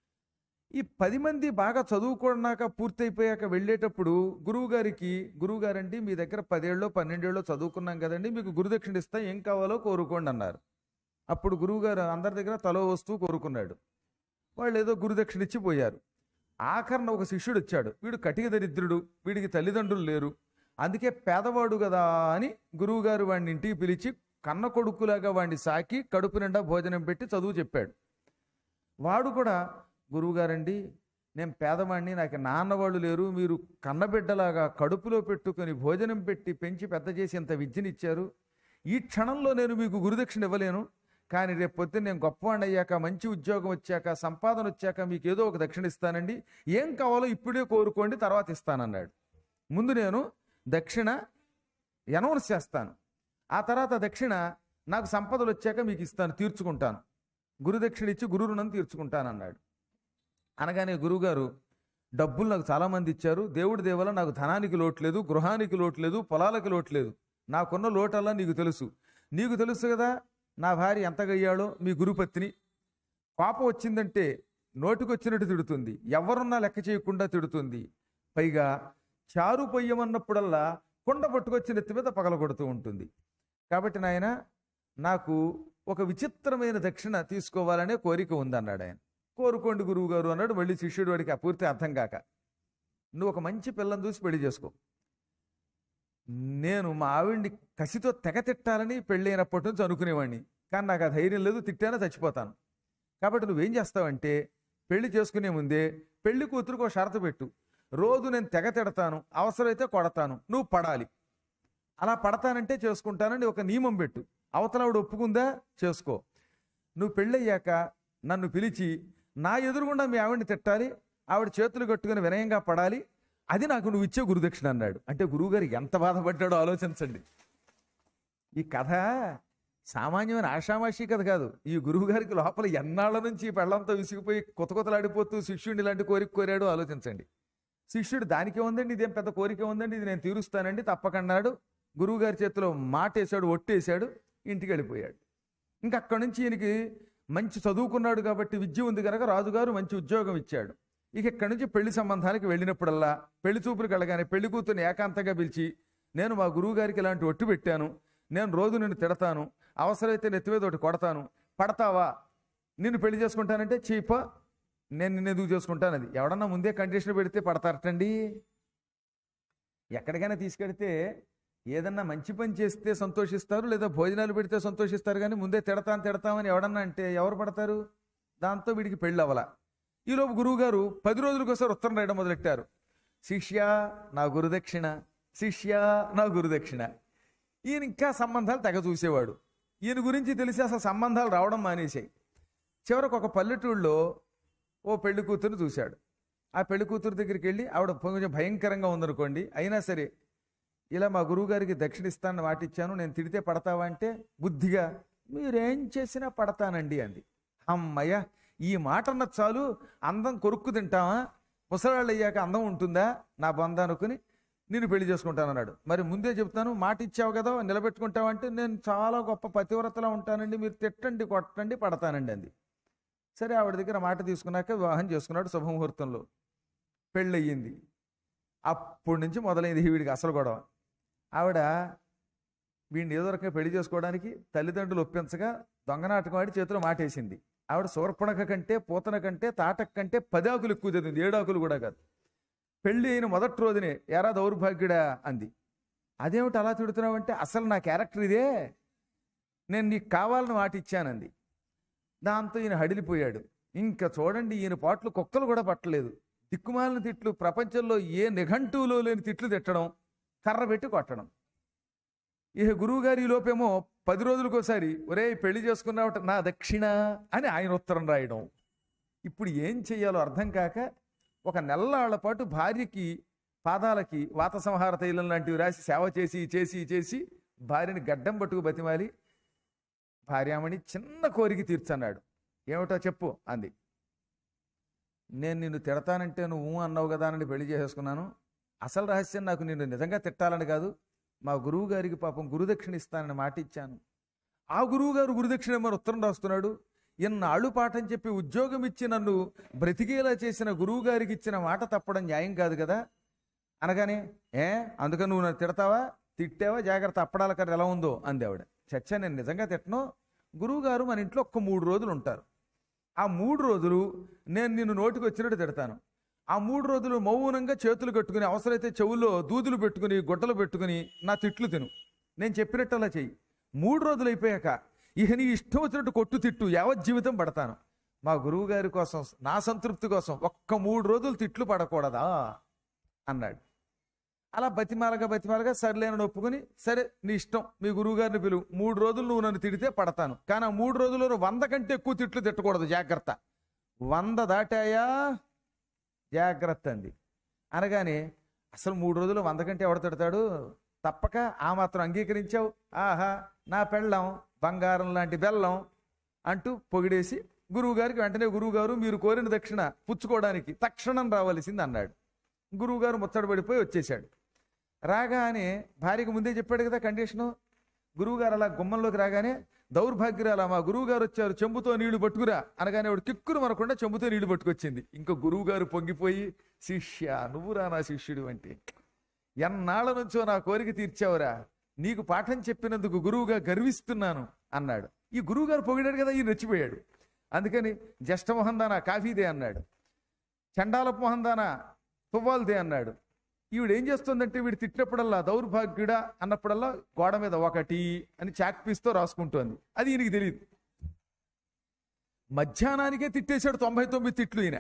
ఈ పది మంది బాగా చదువుకున్నాక పూర్తయిపోయాక వెళ్ళేటప్పుడు గురువు గారికి గురువు గారండి మీ దగ్గర పదేళ్ళలో పన్నెండేళ్ళలో చదువుకున్నాం కదండి మీకు గురుదక్షిణ ఇస్తా ఏం కావాలో కోరుకోండి అన్నారు అప్పుడు గురువుగారు అందరి దగ్గర తలో వస్తువు కోరుకున్నాడు వాళ్ళు ఏదో గురుదక్షిణ ఇచ్చి పోయారు ఆఖరణ ఒక శిష్యుడు వచ్చాడు వీడు కటిక దరిద్రుడు వీడికి తల్లిదండ్రులు లేరు అందుకే పేదవాడు కదా అని గురువుగారు వాడిని ఇంటికి పిలిచి కన్న కొడుకులాగా వాడిని సాకి కడుపు నిండా భోజనం పెట్టి చదువు చెప్పాడు వాడు కూడా గురువుగారండి నేను పేదవాడిని నాకు నాన్నవాళ్ళు లేరు మీరు కన్నబిడ్డలాగా కడుపులో పెట్టుకొని భోజనం పెట్టి పెంచి పెద్ద చేసి ఇంత విద్యనిచ్చారు ఈ క్షణంలో నేను మీకు గురుదక్షిణ ఇవ్వలేను కానీ రేపు పొద్దున్న నేను గొప్పవాడిని అయ్యాక మంచి ఉద్యోగం వచ్చాక సంపాదన వచ్చాక మీకు ఏదో ఒక దక్షిణ ఇస్తానండి ఏం కావాలో ఇప్పుడే కోరుకోండి తర్వాత ఇస్తానన్నాడు ముందు నేను దక్షిణ అనౌన్స్ చేస్తాను ఆ తర్వాత దక్షిణ నాకు సంపదలు వచ్చాక మీకు ఇస్తాను తీర్చుకుంటాను గురుదక్షిణ ఇచ్చి గురు రుణం తీర్చుకుంటాను అన్నాడు అనగానే గురువుగారు డబ్బులు నాకు చాలామంది ఇచ్చారు దేవుడి దేవల నాకు ధనానికి లోటు లేదు గృహానికి లోటు లేదు పొలాలకి లోటు లేదు నాకున్న లోటల్లా నీకు తెలుసు నీకు తెలుసు కదా నా భార్య ఎంత గయ్యాడో మీ గురుపత్ని కోపం వచ్చిందంటే నోటికొచ్చినట్టు తిడుతుంది ఎవరున్నా లెక్క చేయకుండా తిడుతుంది పైగా చారు పొయ్యమన్నప్పుడల్లా కుండ పట్టుకొచ్చి నెత్తి మీద పగలగొడుతూ ఉంటుంది కాబట్టి నాయన నాకు ఒక విచిత్రమైన దక్షిణ తీసుకోవాలనే కోరిక ఉందన్నాడు ఆయన కోరుకోండి గురువు గారు అన్నాడు మళ్ళీ శిష్యుడు వాడికి ఆ పూర్తి అర్థం కాక నువ్వు ఒక మంచి పిల్లని చూసి పెళ్లి చేసుకో నేను మా ఆవిడ్ని కసితో తెగ తిట్టాలని పెళ్ళైనప్పటి నుంచి అనుకునేవాడిని కానీ నాకు ఆ ధైర్యం లేదు తిట్టానో చచ్చిపోతాను కాబట్టి నువ్వేం చేస్తావంటే పెళ్లి చేసుకునే ముందే పెళ్లి కూతురుకు ఒక షరతు పెట్టు రోజు నేను తెగ తిడతాను అవసరమైతే కొడతాను నువ్వు పడాలి అలా పడతానంటే చేసుకుంటానని ఒక నియమం పెట్టు అవతలవిడ ఒప్పుకుందా చేసుకో నువ్వు పెళ్ళయ్యాక నన్ను పిలిచి నా ఎదురుగుండా మీ ఆవిడని తిట్టాలి ఆవిడ చేతులు కట్టుకుని వినయంగా పడాలి అది నాకు నువ్వు ఇచ్చే గురుదక్షిణ అన్నాడు అంటే గురువుగారు ఎంత బాధపడ్డాడో ఆలోచించండి ఈ కథ సామాన్యమైన ఆషామాషి కథ కాదు ఈ గురువు గారికి లోపల ఎన్నాళ్ళ నుంచి ఈ పెళ్ళంతా విసిగిపోయి కొత్త కొత్తలాడిపోతూ శిష్యుడిని ఇలాంటి కోరిక కోరాడో ఆలోచించండి శిష్యుడు దానికే ఉందండి ఇదేం పెద్ద కోరిక ఉందండి ఇది నేను తీరుస్తానండి తప్పకన్నాడు గురువు గారి చేతిలో మాటేశాడు ఒట్టేశాడు ఇంటికి వెళ్ళిపోయాడు ఇంకా అక్కడి నుంచి ఈయనకి మంచి చదువుకున్నాడు కాబట్టి విద్య ఉంది కనుక రాజుగారు మంచి ఉద్యోగం ఇచ్చాడు ఇక ఇక్కడి నుంచి పెళ్లి సంబంధానికి వెళ్ళినప్పుడల్లా పెళ్లి చూపులకు వెళ్ళగానే పెళ్లి కూతుర్ని ఏకాంతంగా పిలిచి నేను మా గురువు గారికి ఇలాంటి ఒట్టు పెట్టాను నేను రోజు నిన్ను తిడతాను అవసరమైతే నెత్తి మీద ఒకటి కొడతాను పడతావా నిన్ను పెళ్లి చేసుకుంటానంటే చీప నేను నిన్ను ఎదుగు చేసుకుంటాను అది ఎవడన్నా ముందే కండిషన్ పెడితే పడతారటండి ఎక్కడికైనా తీసుకెడితే ఏదన్నా మంచి పని చేస్తే సంతోషిస్తారు లేదా భోజనాలు పెడితే సంతోషిస్తారు కానీ ముందే తిడతాను తిడతామని ఎవడన్నా అంటే ఎవరు పడతారు దాంతో వీడికి పెళ్ళి అవ్వాల ఈలోపు గురువు గారు పది రోజులకు ఒకసారి ఉత్తరం రాయడం మొదలెట్టారు శిష్య నా గురుదక్షిణ శిష్య నా గురుదక్షిణ ఈయన ఇంకా సంబంధాలు తెగ చూసేవాడు ఈయన గురించి తెలిసి అసలు సంబంధాలు రావడం మానేశాయి చివరికి ఒక పల్లెటూళ్ళలో ఓ పెళ్లి కూతురు చూశాడు ఆ పెళ్లి కూతురు దగ్గరికి వెళ్ళి ఆవిడ కొంచెం భయంకరంగా ఉందనుకోండి అయినా సరే ఇలా మా గురువుగారికి దక్షిణ ఇస్తానని మాటిచ్చాను నేను తిడితే పడతావా అంటే బుద్ధిగా మీరేం చేసినా పడతానండి అంది అమ్మయ్య ఈ మాట అన్నది చాలు అందం కొరుక్కు తింటావా ముసలాళ్ళు అయ్యాక అందం ఉంటుందా నా బంధ అనుకుని నేను పెళ్లి చేసుకుంటానన్నాడు మరి ముందే చెప్తాను మాట ఇచ్చావు కదా నిలబెట్టుకుంటావంటే నేను చాలా గొప్ప పతివ్రతలా ఉంటానండి మీరు తిట్టండి కొట్టండి పడతానండి అంది సరే ఆవిడ దగ్గర మాట తీసుకున్నాక వివాహం చేసుకున్నాడు శుభముహూర్తంలో పెళ్ళయ్యింది అప్పటి నుంచి మొదలైంది వీడికి అసలు గొడవ ఆవిడ వీడిని ఏదో రకంగా పెళ్లి చేసుకోవడానికి తల్లిదండ్రులు ఒప్పించగా దొంగనాటకం ఆడి చేతిలో మాటేసింది ఆవిడ శూర్పణక కంటే పూతన కంటే తాటక కంటే పది ఆకులు ఎక్కువ చదివింది ఏడు ఆకులు కూడా కాదు పెళ్లి అయిన మొదటి రోజునే ఎరా దౌర్భాగ్యుడా అంది అదేమిటి అలా తిడుతున్నావంటే అసలు నా క్యారెక్టర్ ఇదే నేను నీకు కావాలని మాట ఇచ్చానంది దాంతో ఈయన హడిలిపోయాడు ఇంకా చూడండి ఈయన పాటలు కుక్కలు కూడా పట్టలేదు దిక్కుమాలిన తిట్లు ప్రపంచంలో ఏ నిఘంటువులో లేని తిట్లు తిట్టడం కర్ర పెట్టి కొట్టడం ఇక గురువుగారి ఈ లోపేమో పది రోజులకోసారి ఒరే పెళ్లి చేసుకున్నావట నా దక్షిణ అని ఆయన ఉత్తరం రాయడం ఇప్పుడు ఏం చెయ్యాలో అర్థం కాక ఒక నెల్లాళ్ల పాటు భార్యకి పాదాలకి వాత సంహార తైలం లాంటివి రాసి సేవ చేసి చేసి చేసి భార్యని గడ్డం పట్టుకు బతిమాలి భార్యామణి చిన్న కోరిక తీర్చన్నాడు ఏమిటో చెప్పు అంది నేను నిన్ను తిడతానంటే నువ్వు ఊ అన్నావు కదా అని పెళ్లి చేసేసుకున్నాను అసలు రహస్యం నాకు నిన్ను నిజంగా తిట్టాలని కాదు మా గురువు గారికి పాపం గురుదక్షిణ ఇస్తానని మాట ఇచ్చాను ఆ గురువు గారు గురుదక్షిణ మరి ఉత్తరం రాస్తున్నాడు ఇన్నాళ్ళు పాఠం చెప్పి ఉద్యోగం ఇచ్చి నన్ను బ్రతికేలా చేసిన గురువు గారికి ఇచ్చిన మాట తప్పడం న్యాయం కాదు కదా అనగానే ఏ అందుకని నువ్వు నన్ను తిడతావా తిట్టావా జాగ్రత్త అప్పడాల కర్ర ఎలా ఉందో అంది ఆవిడ చచ్చా నేను నిజంగా తిట్టను గురువు గారు మన ఇంట్లో ఒక్క మూడు రోజులు ఉంటారు ఆ మూడు రోజులు నేను నిన్ను నోటికి వచ్చినట్టు తిడతాను ఆ మూడు రోజులు మౌనంగా చేతులు కట్టుకుని అవసరమైతే చెవుల్లో దూదులు పెట్టుకుని గుడ్డలు పెట్టుకుని నా తిట్లు తిను నేను చెప్పినట్టు అలా చెయ్యి మూడు రోజులు అయిపోయాక ఇక నీ ఇష్టం వచ్చినట్టు కొట్టు తిట్టు యావత్ జీవితం పడతాను మా గురువు గారి కోసం నా సంతృప్తి కోసం ఒక్క మూడు రోజులు తిట్లు పడకూడదా అన్నాడు అలా బతిమాలగా బతిమాలగా సర్లేనని ఒప్పుకొని సరే నీ ఇష్టం మీ గురువు గారిని పిలువు మూడు రోజులు నువ్వు నన్ను తిడితే పడతాను కానీ ఆ మూడు రోజుల్లో వంద కంటే ఎక్కువ తిట్లు తిట్టకూడదు జాగ్రత్త వంద దాటాయా జాగ్రత్త అంది అనగానే అసలు మూడు రోజులు వంద కంటే ఎవడ తిడతాడు తప్పక ఆ మాత్రం అంగీకరించావు ఆహా నా పెళ్ళం బంగారం లాంటి బెల్లం అంటూ పొగిడేసి గురువు గారికి వెంటనే గురువు గారు మీరు కోరిన దక్షిణ పుచ్చుకోవడానికి తక్షణం రావాల్సింది అన్నాడు గురువు గారు ముచ్చట పడిపోయి వచ్చేసాడు రాగానే భార్యకు ముందే చెప్పాడు కదా కండిషను గురువుగారు అలా గుమ్మంలోకి రాగానే దౌర్భాగ్యరాల మా గురువు గారు వచ్చారు చెంబుతో నీళ్లు పట్టుకురా అనగానే వాడు కిక్కురు మనకుండా చెంబుతో నీళ్లు పట్టుకొచ్చింది ఇంకా గురువు గారు పొంగిపోయి శిష్య నువ్వురా నా శిష్యుడు అంటే ఎన్నాళ్ళ నుంచో నా కోరిక తీర్చావురా నీకు పాఠం చెప్పినందుకు గురువుగా గర్విస్తున్నాను అన్నాడు ఈ గురువు గారు పొగిడాడు కదా ఈయన రెచ్చిపోయాడు అందుకని జ్యేష్ఠమోహందానా కాఫీదే అన్నాడు చండాలపు మొహందానా తువ్వాల్దే అన్నాడు ఈవిడ ఏం చేస్తుందంటే వీడు తిట్టినప్పుడల్లా దౌర్భాగ్యుడా అన్నప్పుడల్లా గోడ మీద ఒకటి అని చాక్ పీస్తో రాసుకుంటోంది అది ఈయనకి తెలియదు మధ్యాహ్నానికే తిట్టేశాడు తొంభై తొమ్మిది తిట్లు ఈయన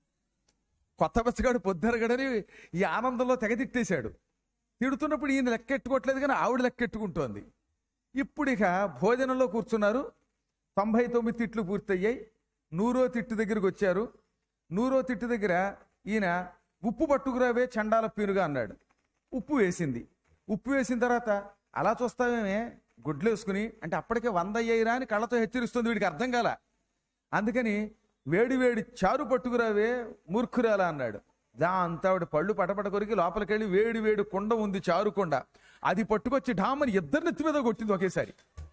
కొత్త బస్సుగాడు పొద్దరగడని ఈ ఆనందంలో తెగ తిట్టేశాడు తిడుతున్నప్పుడు ఈయన లెక్కెట్టుకోవట్లేదు కానీ ఆవిడ లెక్కెట్టుకుంటోంది ఇప్పుడు ఇక భోజనంలో కూర్చున్నారు తొంభై తొమ్మిది తిట్లు పూర్తయ్యాయి నూరో తిట్టు దగ్గరికి వచ్చారు నూరో తిట్టు దగ్గర ఈయన ఉప్పు పట్టుకురావే చండాల పీనుగా అన్నాడు ఉప్పు వేసింది ఉప్పు వేసిన తర్వాత అలా చూస్తావేమే గుడ్లు వేసుకుని అంటే అప్పటికే వంద అయ్యాయిరా అని కళ్ళతో హెచ్చరిస్తుంది వీడికి అర్థం కాల అందుకని వేడి వేడి చారు పట్టుకురావే మూర్ఖురాలా అన్నాడు దాంతో ఆవిడ పళ్ళు పటపట కొరికి లోపలికెళ్ళి వేడి వేడి కుండ ఉంది చారు కుండ అది పట్టుకొచ్చి ఢామని ఇద్దరు నెత్తి మీద కొట్టింది ఒకేసారి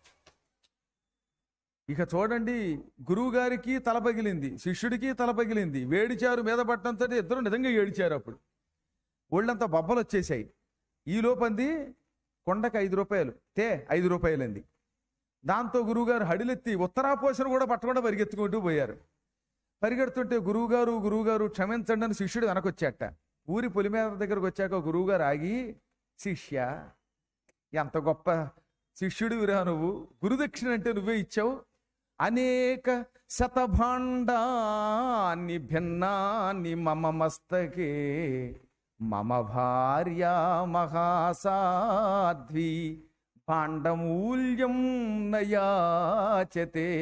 ఇక చూడండి గురువు గారికి తల పగిలింది శిష్యుడికి తల పగిలింది వేడిచారు మీద పట్టడంతో ఇద్దరు నిజంగా ఏడిచారు అప్పుడు ఒళ్ళంతా బొబ్బలు వచ్చేసాయి ఈ లోపంది కొండకి ఐదు రూపాయలు తే ఐదు రూపాయలంది దాంతో గురువుగారు హడిలెత్తి ఉత్తరాపోషణ కూడా పట్టకుండా పరిగెత్తుకుంటూ పోయారు పరిగెడుతుంటే గురువుగారు గురువుగారు క్షమించండి అని శిష్యుడు వెనకొచ్చాట ఊరి పొలిమేర దగ్గరకు వచ్చాక గురువుగారు ఆగి శిష్య ఎంత గొప్ప శిష్యుడు విరా నువ్వు గురుదక్షిణ అంటే నువ్వే ఇచ్చావు అనేక శతభాండాన్ని భిన్నాన్ని మమ మస్తకే మమ భార్య మహాసాధ్వి పాండమూల్యం నయాచతే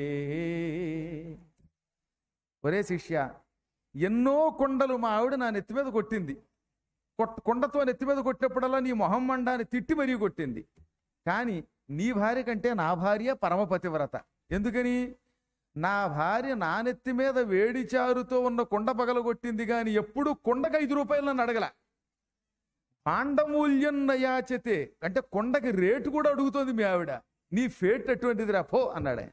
ఒరే శిష్య ఎన్నో కొండలు మా ఆవిడ నా నెత్తి మీద కొట్టింది కొట్ కొండతో నెత్తి మీద కొట్టినప్పుడల్లా నీ మొహం మండాన్ని తిట్టి మరీ కొట్టింది కానీ నీ భార్య కంటే నా భార్య పరమపతివ్రత ఎందుకని నా భార్య నా నెత్తి మీద వేడి చారుతో ఉన్న కొండ పగలగొట్టింది కానీ ఎప్పుడు కొండకు ఐదు రూపాయలు నన్ను అడగల పాండమూల్యం నయాచతే అంటే కొండకి రేటు కూడా అడుగుతోంది మీ ఆవిడ నీ ఫేట్ అటువంటిది రా పో అన్నాడే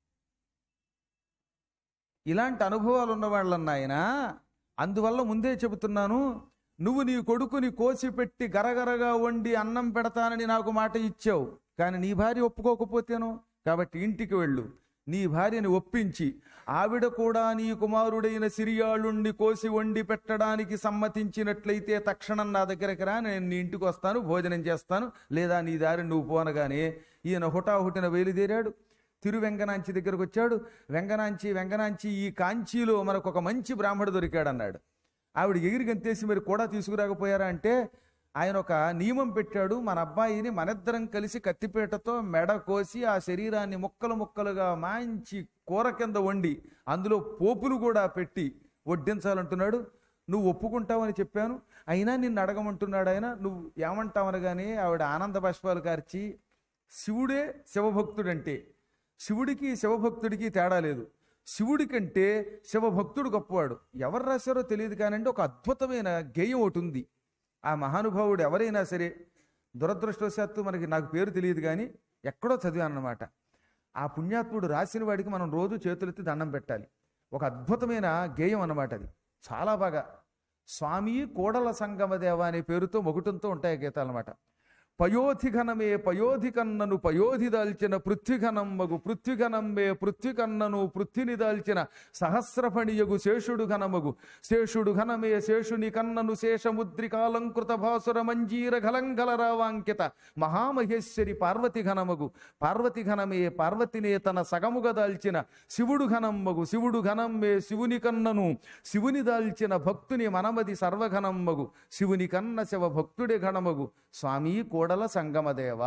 ఇలాంటి అనుభవాలు ఉన్న వాళ్ళన్నాయన అందువల్ల ముందే చెబుతున్నాను నువ్వు నీ కొడుకుని కోసి పెట్టి గరగరగా వండి అన్నం పెడతానని నాకు మాట ఇచ్చావు కానీ నీ భార్య ఒప్పుకోకపోతేను కాబట్టి ఇంటికి వెళ్ళు నీ భార్యని ఒప్పించి ఆవిడ కూడా నీ కుమారుడైన సిరియాళుణ్ణి కోసి వండి పెట్టడానికి సమ్మతించినట్లయితే తక్షణం నా దగ్గరికి రా నేను నీ ఇంటికి వస్తాను భోజనం చేస్తాను లేదా నీ దారి నువ్వు పోనగానే ఈయన హుటాహుటిన బయలుదేరాడు తిరువెంగనాంచి దగ్గరకు వచ్చాడు వెంగనాంచి వెంగనాంచి ఈ కాంచీలో మనకు ఒక మంచి బ్రాహ్మడు దొరికాడు అన్నాడు ఆవిడ ఎగిరి గంతేసి మరి కూడా తీసుకురాకపోయారా అంటే ఆయన ఒక నియమం పెట్టాడు మన అబ్బాయిని మనిద్దరం కలిసి కత్తిపీటతో మెడ కోసి ఆ శరీరాన్ని ముక్కలు ముక్కలుగా మాంచి కూర కింద వండి అందులో పోపులు కూడా పెట్టి వడ్డించాలంటున్నాడు నువ్వు ఒప్పుకుంటావని చెప్పాను అయినా నిన్ను అడగమంటున్నాడు ఆయన నువ్వు ఏమంటావనగానే ఆవిడ ఆనంద బాష్పాలు కార్చి శివుడే శివభక్తుడంటే శివుడికి శివభక్తుడికి తేడా లేదు శివుడి కంటే శివభక్తుడు గొప్పవాడు ఎవరు రాశారో తెలియదు కానండి ఒక అద్భుతమైన గేయం ఒకటి ఉంది ఆ మహానుభావుడు ఎవరైనా సరే దురదృష్టవశాత్తు మనకి నాకు పేరు తెలియదు కానీ ఎక్కడో చదివాను అన్నమాట ఆ పుణ్యాత్ముడు రాసిన వాడికి మనం రోజు చేతులెత్తి దండం పెట్టాలి ఒక అద్భుతమైన గేయం అన్నమాట అది చాలా బాగా స్వామి కోడల సంగమదేవ అనే పేరుతో మొగుటంతో ఉంటాయి ఆ గీతాలు అన్నమాట పయోధిఘనమే పయోధి కన్నను పయోధి దాల్చిన పృథ్విఘనం మగు పృథ్విఘనంబే పృథ్వికన్నను పృథ్విని దాల్చిన సహస్రఫణియగు శేషుడు ఘనమగు శేషుడు ఘనమే శేషుని కన్నను శేషముద్రికాలంకృత భాసుర మంజీర ఘలంఘలరావాంకిత మహామహేశ్వరి పార్వతి ఘనమగు పార్వతి ఘనమే పార్వతినే తన సగముగా దాల్చిన శివుడు ఘనమ్మగు శివుడు ఘనమ్మే శివుని కన్నను శివుని దాల్చిన భక్తుని మనమది సర్వఘనమ్మగు శివుని కన్న శివ భక్తుడే ఘనమగు స్వామి కోడల సంగమదేవా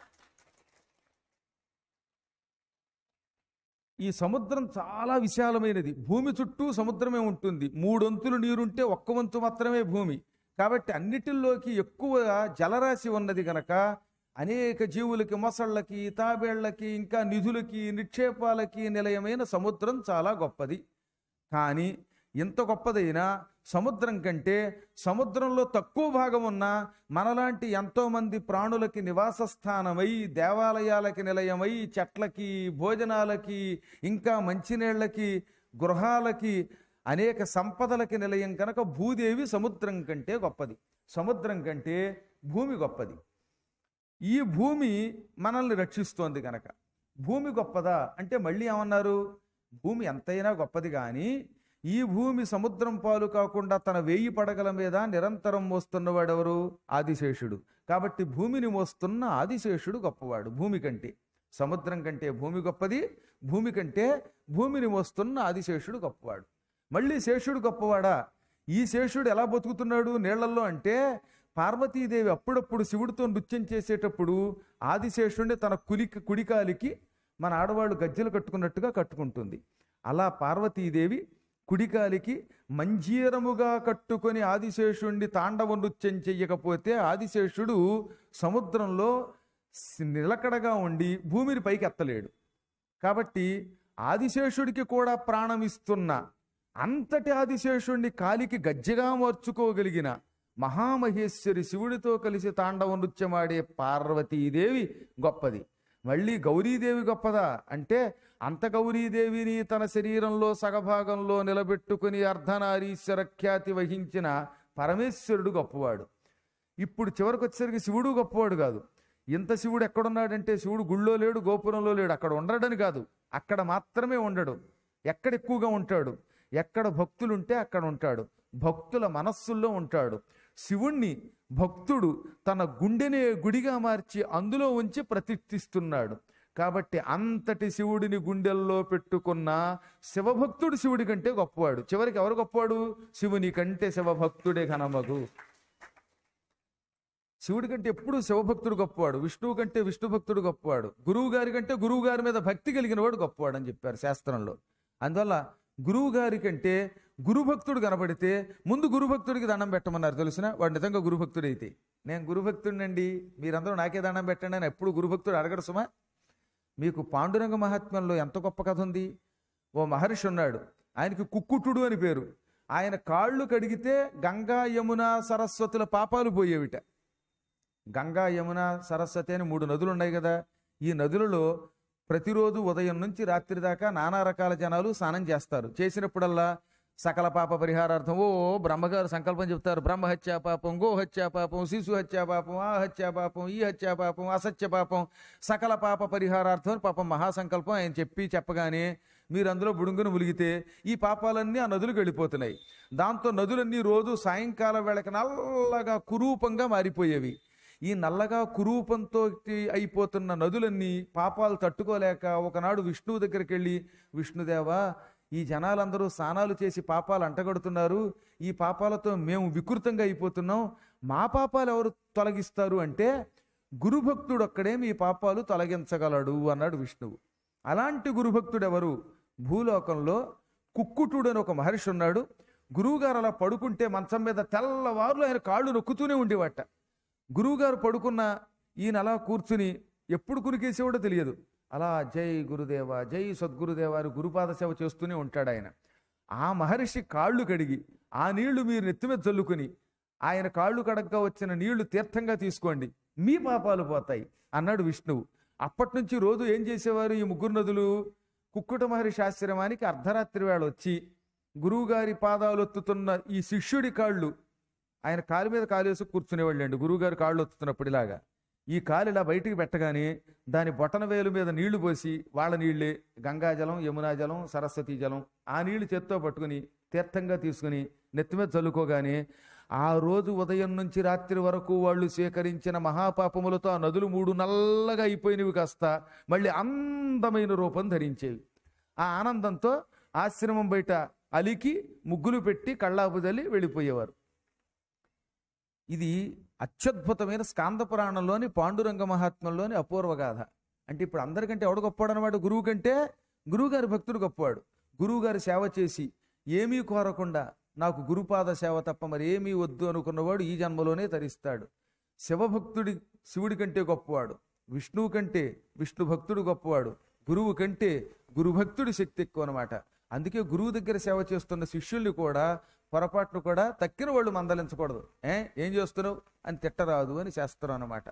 ఈ సముద్రం చాలా విశాలమైనది భూమి చుట్టూ సముద్రమే ఉంటుంది మూడొంతులు నీరుంటే ఒక్క వంతు మాత్రమే భూమి కాబట్టి అన్నిటిల్లోకి ఎక్కువ జలరాశి ఉన్నది గనక అనేక జీవులకి మొసళ్ళకి తాబేళ్లకి ఇంకా నిధులకి నిక్షేపాలకి నిలయమైన సముద్రం చాలా గొప్పది కానీ ఇంత గొప్పదైనా సముద్రం కంటే సముద్రంలో తక్కువ భాగం ఉన్న మనలాంటి ఎంతో మంది ప్రాణులకి నివాస స్థానమై దేవాలయాలకి నిలయమై చెట్లకి భోజనాలకి ఇంకా మంచినీళ్ళకి గృహాలకి అనేక సంపదలకి నిలయం కనుక భూదేవి సముద్రం కంటే గొప్పది సముద్రం కంటే భూమి గొప్పది ఈ భూమి మనల్ని రక్షిస్తోంది కనుక భూమి గొప్పదా అంటే మళ్ళీ ఏమన్నారు భూమి ఎంతైనా గొప్పది కానీ ఈ భూమి సముద్రం పాలు కాకుండా తన వేయి పడగల మీద నిరంతరం మోస్తున్నవాడెవరు ఆదిశేషుడు కాబట్టి భూమిని మోస్తున్న ఆదిశేషుడు గొప్పవాడు భూమి కంటే సముద్రం కంటే భూమి గొప్పది భూమి కంటే భూమిని మోస్తున్న ఆదిశేషుడు గొప్పవాడు మళ్ళీ శేషుడు గొప్పవాడా ఈ శేషుడు ఎలా బతుకుతున్నాడు నీళ్లలో అంటే పార్వతీదేవి అప్పుడప్పుడు శివుడితో నృత్యం చేసేటప్పుడు ఆదిశేషుడిని తన కులికి కుడికాలికి మన ఆడవాళ్ళు గజ్జెలు కట్టుకున్నట్టుగా కట్టుకుంటుంది అలా పార్వతీదేవి కుడికాలికి మంజీరముగా కట్టుకొని ఆదిశేషుణ్ణి తాండవ నృత్యం చెయ్యకపోతే ఆదిశేషుడు సముద్రంలో సి- నిలకడగా ఉండి భూమిని పైకి ఎత్తలేడు కాబట్టి ఆదిశేషుడికి కూడా ప్రాణం ఇస్తున్న అంతటి ఆదిశేషుణ్ణి కాలికి గజ్జెగా మార్చుకోగలిగిన మహామహేశ్వరి శివుడితో కలిసి తాండవ నృత్యమాడే పార్వతీదేవి గొప్పది మళ్ళీ గౌరీదేవి గొప్పదా అంటే అంత గౌరీదేవిని తన శరీరంలో సగభాగంలో నిలబెట్టుకుని అర్ధనారీశ్వర ఖ్యాతి వహించిన పరమేశ్వరుడు గొప్పవాడు ఇప్పుడు చివరికి వచ్చేసరికి శివుడు గొప్పవాడు కాదు ఇంత శివుడు ఎక్కడున్నాడంటే శివుడు గుళ్ళో లేడు గోపురంలో లేడు అక్కడ ఉండడని కాదు అక్కడ మాత్రమే ఉండడు ఎక్కడ ఎక్కువగా ఉంటాడు ఎక్కడ భక్తులుంటే అక్కడ ఉంటాడు భక్తుల మనస్సుల్లో ఉంటాడు శివుణ్ణి భక్తుడు తన గుండెనే గుడిగా మార్చి అందులో ఉంచి ప్రతిష్ఠిస్తున్నాడు కాబట్టి అంతటి శివుడిని గుండెల్లో పెట్టుకున్న శివభక్తుడు శివుడి కంటే గొప్పవాడు చివరికి ఎవరు గొప్పవాడు శివుని కంటే శివభక్తుడే ఘనమగు శివుడి కంటే ఎప్పుడు శివభక్తుడు గొప్పవాడు విష్ణువు కంటే విష్ణు భక్తుడు గొప్పవాడు గురువు గారి కంటే గురువు గారి మీద భక్తి కలిగిన వాడు గొప్పవాడు అని చెప్పారు శాస్త్రంలో అందువల్ల గురువు గారి కంటే గురుభక్తుడు కనబడితే ముందు గురుభక్తుడికి దండం పెట్టమన్నారు తెలిసిన వాడు నిజంగా గురుభక్తుడు అయితే నేను గురుభక్తుడినండి మీరందరూ నాకే దండం పెట్టండి అని ఎప్పుడు గురుభక్తుడు అడగడు సుమా మీకు పాండురంగ మహాత్మ్యంలో ఎంత గొప్ప కథ ఉంది ఓ మహర్షి ఉన్నాడు ఆయనకి కుక్కుటుడు అని పేరు ఆయన కాళ్ళు కడిగితే గంగా యమున సరస్వతుల పాపాలు పోయేవిట గంగా యమున సరస్వతి అని మూడు నదులు ఉన్నాయి కదా ఈ నదులలో ప్రతిరోజు ఉదయం నుంచి రాత్రి దాకా నానా రకాల జనాలు స్నానం చేస్తారు చేసినప్పుడల్లా సకల పాప పరిహారార్థం ఓ బ్రహ్మగారు సంకల్పం చెప్తారు బ్రహ్మహత్యా పాపం గోహత్యా పాపం శిశు హత్యా పాపం ఆ హత్యా పాపం ఈ హత్యా పాపం అసత్య పాపం సకల పాప పరిహారార్థం అని పాపం మహాసంకల్పం ఆయన చెప్పి చెప్పగానే మీరు అందులో బుడుంగును ములిగితే ఈ పాపాలన్నీ ఆ నదులకు వెళ్ళిపోతున్నాయి దాంతో నదులన్నీ రోజు సాయంకాలం వేళకి నల్లగా కురూపంగా మారిపోయేవి ఈ నల్లగా కురూపంతో అయిపోతున్న నదులన్నీ పాపాలు తట్టుకోలేక ఒకనాడు విష్ణువు దగ్గరికి వెళ్ళి విష్ణుదేవా ఈ జనాలందరూ స్నానాలు చేసి పాపాలు అంటగడుతున్నారు ఈ పాపాలతో మేము వికృతంగా అయిపోతున్నాం మా పాపాలు ఎవరు తొలగిస్తారు అంటే గురుభక్తుడు ఒక్కడే మీ పాపాలు తొలగించగలడు అన్నాడు విష్ణువు అలాంటి గురుభక్తుడు ఎవరు భూలోకంలో కుక్కుటుడు అని ఒక మహర్షి ఉన్నాడు గురువుగారు అలా పడుకుంటే మంచం మీద తెల్లవారులు ఆయన కాళ్ళు నొక్కుతూనే ఉండేవాట గురువుగారు పడుకున్న ఈయన అలా కూర్చుని ఎప్పుడు కురికేసేవాడో తెలియదు అలా జై గురుదేవ జై సద్గురుదేవ అని గురుపాద సేవ చేస్తూనే ఉంటాడు ఆయన ఆ మహర్షి కాళ్ళు కడిగి ఆ నీళ్లు మీరు నెత్తి మీద చల్లుకుని ఆయన కాళ్ళు కడగ్గా వచ్చిన నీళ్లు తీర్థంగా తీసుకోండి మీ పాపాలు పోతాయి అన్నాడు విష్ణువు అప్పటి నుంచి రోజు ఏం చేసేవారు ఈ ముగ్గురు నదులు కుక్కుట మహర్షి ఆశ్రమానికి అర్ధరాత్రి వేళ వచ్చి గురువుగారి పాదాలు ఒత్తుతున్న ఈ శిష్యుడి కాళ్ళు ఆయన కాలు మీద కాలు వేసి కూర్చునేవాళ్ళండి గురువుగారు కాళ్ళు ఒత్తుతున్నప్పుడు ఇలాగా ఈ కాలు ఇలా బయటికి పెట్టగానే దాని బొటన వేలు మీద నీళ్లు పోసి వాళ్ళ నీళ్ళే గంగాజలం యమునా జలం సరస్వతీ జలం ఆ నీళ్లు చేత్తో పట్టుకుని తీర్థంగా తీసుకుని నెత్తి మీద చల్లుకోగానే ఆ రోజు ఉదయం నుంచి రాత్రి వరకు వాళ్ళు స్వీకరించిన మహాపాపములతో ఆ నదులు మూడు నల్లగా అయిపోయినవి కాస్త మళ్ళీ అందమైన రూపం ధరించేవి ఆ ఆనందంతో ఆశ్రమం బయట అలికి ముగ్గులు పెట్టి కళ్ళాపు జల్లి వెళ్ళిపోయేవారు ఇది అత్యద్భుతమైన స్కాంద పురాణంలోని పాండురంగ మహాత్మ్యంలోని అపూర్వ గాథ అంటే ఇప్పుడు అందరికంటే ఎవడు గొప్పవాడు అనమాట గురువు కంటే గురువుగారి భక్తుడు గొప్పవాడు గురువుగారి సేవ చేసి ఏమీ కోరకుండా నాకు గురుపాద సేవ తప్ప మరి ఏమీ వద్దు అనుకున్నవాడు ఈ జన్మలోనే తరిస్తాడు శివభక్తుడి శివుడి కంటే గొప్పవాడు విష్ణువు కంటే విష్ణు భక్తుడు గొప్పవాడు గురువు కంటే గురుభక్తుడి శక్తి ఎక్కువ అనమాట అందుకే గురువు దగ్గర సేవ చేస్తున్న శిష్యుల్ని కూడా పొరపాట్లు కూడా తక్కిన వాళ్ళు మందలించకూడదు ఏ ఏం చేస్తున్నావు అని తిట్టరాదు అని శాస్త్రం అన్నమాట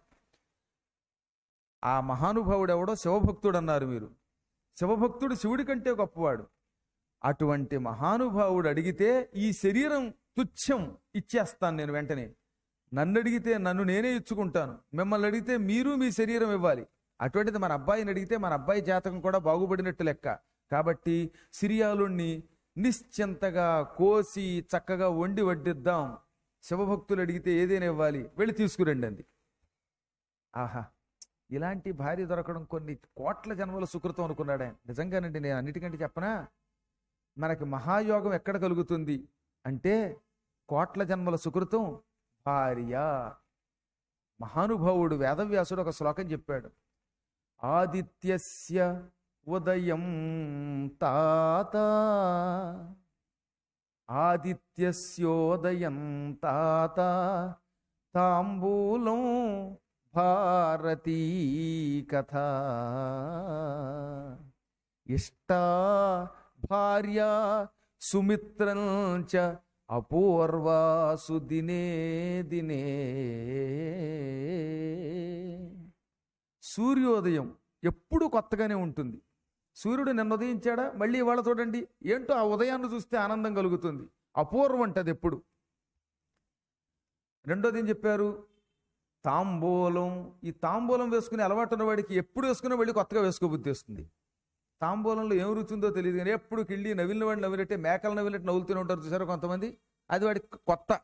ఆ మహానుభావుడు ఎవడో శివభక్తుడు అన్నారు మీరు శివభక్తుడు శివుడి కంటే గొప్పవాడు అటువంటి మహానుభావుడు అడిగితే ఈ శరీరం తుచ్చం ఇచ్చేస్తాను నేను వెంటనే నన్ను అడిగితే నన్ను నేనే ఇచ్చుకుంటాను మిమ్మల్ని అడిగితే మీరు మీ శరీరం ఇవ్వాలి అటువంటిది మన అబ్బాయిని అడిగితే మన అబ్బాయి జాతకం కూడా బాగుపడినట్టు లెక్క కాబట్టి సిరియాలుణ్ణి నిశ్చింతగా కోసి చక్కగా వండి వడ్డిద్దాం శివభక్తులు అడిగితే ఏదైనా ఇవ్వాలి వెళ్ళి తీసుకురండి అంది ఆహా ఇలాంటి భార్య దొరకడం కొన్ని కోట్ల జన్మల సుకృతం అనుకున్నాడు ఆయన నిజంగానండి నేను అన్నిటికంటే చెప్పనా మనకి మహాయోగం ఎక్కడ కలుగుతుంది అంటే కోట్ల జన్మల సుకృతం భార్య మహానుభావుడు వేదవ్యాసుడు ఒక శ్లోకం చెప్పాడు ఆదిత్యస్య ఉదయం తాత ఆదిత్యస్యోదయం తాత తాంబూలం భారతీ కథ ఇష్టా భార్య సుమిత్రం చ అపూర్వాసు దినే దినే సూర్యోదయం ఎప్పుడు కొత్తగానే ఉంటుంది సూర్యుడు నిన్న ఉదయించాడా మళ్ళీ ఇవాళ చూడండి ఏంటో ఆ ఉదయాన్ని చూస్తే ఆనందం కలుగుతుంది అపూర్వం అంటది ఎప్పుడు రెండోది ఏం చెప్పారు తాంబూలం ఈ తాంబూలం వేసుకునే అలవాటు ఉన్న వాడికి ఎప్పుడు వేసుకున్నా వెళ్ళి కొత్తగా వేసుకోబుద్ధి వస్తుంది తాంబూలంలో ఏం రుచి ఉందో తెలియదు కానీ ఎప్పుడు కిళ్ళి నవిలిన వాడిని నవ్వినట్టే మేకలు నవ్వినట్టు నవ్వుతూనే ఉంటారు చూసారు కొంతమంది అది వాడికి కొత్త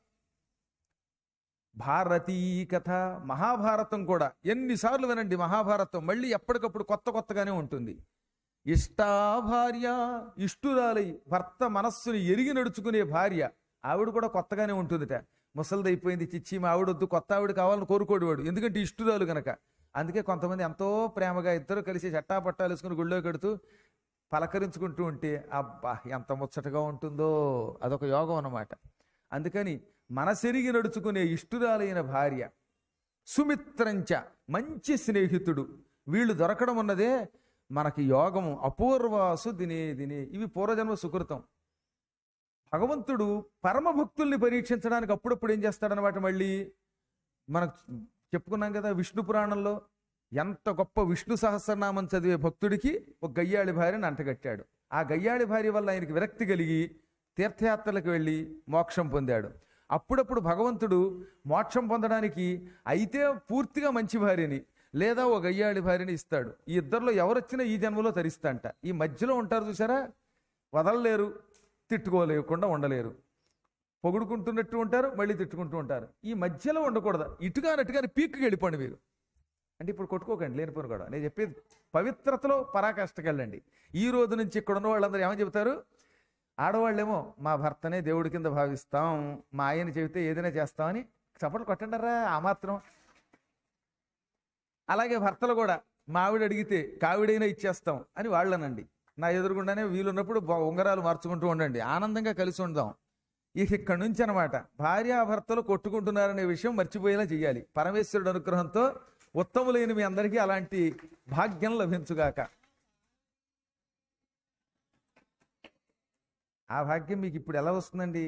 భారతీ కథ మహాభారతం కూడా ఎన్నిసార్లు వినండి మహాభారతం మళ్ళీ ఎప్పటికప్పుడు కొత్త కొత్తగానే ఉంటుంది ఇష్టా భార్య ఇష్టురాలై భర్త మనస్సుని ఎరిగి నడుచుకునే భార్య ఆవిడ కూడా కొత్తగానే ఉంటుందిట ముసలిది అయిపోయింది చిచ్చి మా ఆవిడ వద్దు కొత్త ఆవిడ కావాలని కోరుకోడేవాడు ఎందుకంటే ఇష్టురాలు గనక అందుకే కొంతమంది ఎంతో ప్రేమగా ఇద్దరు కలిసి చట్టా పట్టాలు వేసుకుని గుళ్ళో కడుతూ పలకరించుకుంటూ ఉంటే అబ్బా ఎంత ముచ్చటగా ఉంటుందో అదొక యోగం అన్నమాట అందుకని మనసెరిగి నడుచుకునే ఇష్టురాలైన భార్య సుమిత్రంచ మంచి స్నేహితుడు వీళ్ళు దొరకడం ఉన్నదే మనకి యోగము అపూర్వాసు దినే దినే ఇవి పూర్వజన్మ సుకృతం భగవంతుడు పరమ భక్తుల్ని పరీక్షించడానికి అప్పుడప్పుడు ఏం చేస్తాడనమాట మళ్ళీ మనకు చెప్పుకున్నాం కదా విష్ణు పురాణంలో ఎంత గొప్ప విష్ణు సహస్రనామం చదివే భక్తుడికి ఒక గయ్యాళి భార్యని అంటగట్టాడు ఆ గయ్యాళి భార్య వల్ల ఆయనకి విరక్తి కలిగి తీర్థయాత్రలకు వెళ్ళి మోక్షం పొందాడు అప్పుడప్పుడు భగవంతుడు మోక్షం పొందడానికి అయితే పూర్తిగా మంచి భార్యని లేదా ఓ గయ్యాళి భార్యని ఇస్తాడు ఈ ఇద్దరిలో ఎవరొచ్చినా ఈ జన్మలో తరిస్తాంట ఈ మధ్యలో ఉంటారు చూసారా వదలలేరు తిట్టుకోలేకుండా ఉండలేరు పొగుడుకుంటున్నట్టు ఉంటారు మళ్ళీ తిట్టుకుంటూ ఉంటారు ఈ మధ్యలో ఉండకూడదు ఇటుగా నట్టుగానే పీక్కి వెళ్ళిపోండి మీరు అంటే ఇప్పుడు కొట్టుకోకండి లేనిపోను కూడా నేను చెప్పేది పవిత్రతలో పరాకాష్ఠకెళ్ళండి ఈ రోజు నుంచి ఇక్కడ ఉన్న వాళ్ళందరూ ఏమని చెబుతారు ఆడవాళ్ళేమో మా భర్తనే దేవుడి కింద భావిస్తాం మా ఆయన చెబితే ఏదైనా చేస్తామని చప్పట్లు కొట్టండారా ఆ మాత్రం అలాగే భర్తలు కూడా మా ఆవిడ అడిగితే కావిడైనా ఇచ్చేస్తాం అని వాళ్ళనండి నా ఎదురుగుండానే వీలున్నప్పుడు బొ- ఉంగరాలు మార్చుకుంటూ ఉండండి ఆనందంగా కలిసి ఉందాం ఇక ఇక్కడి నుంచి అనమాట భార్యాభర్తలు కొట్టుకుంటున్నారనే విషయం మర్చిపోయేలా చేయాలి పరమేశ్వరుడు అనుగ్రహంతో ఉత్తములైన మీ అందరికీ అలాంటి భాగ్యం లభించుగాక ఆ భాగ్యం మీకు ఇప్పుడు ఎలా వస్తుందండి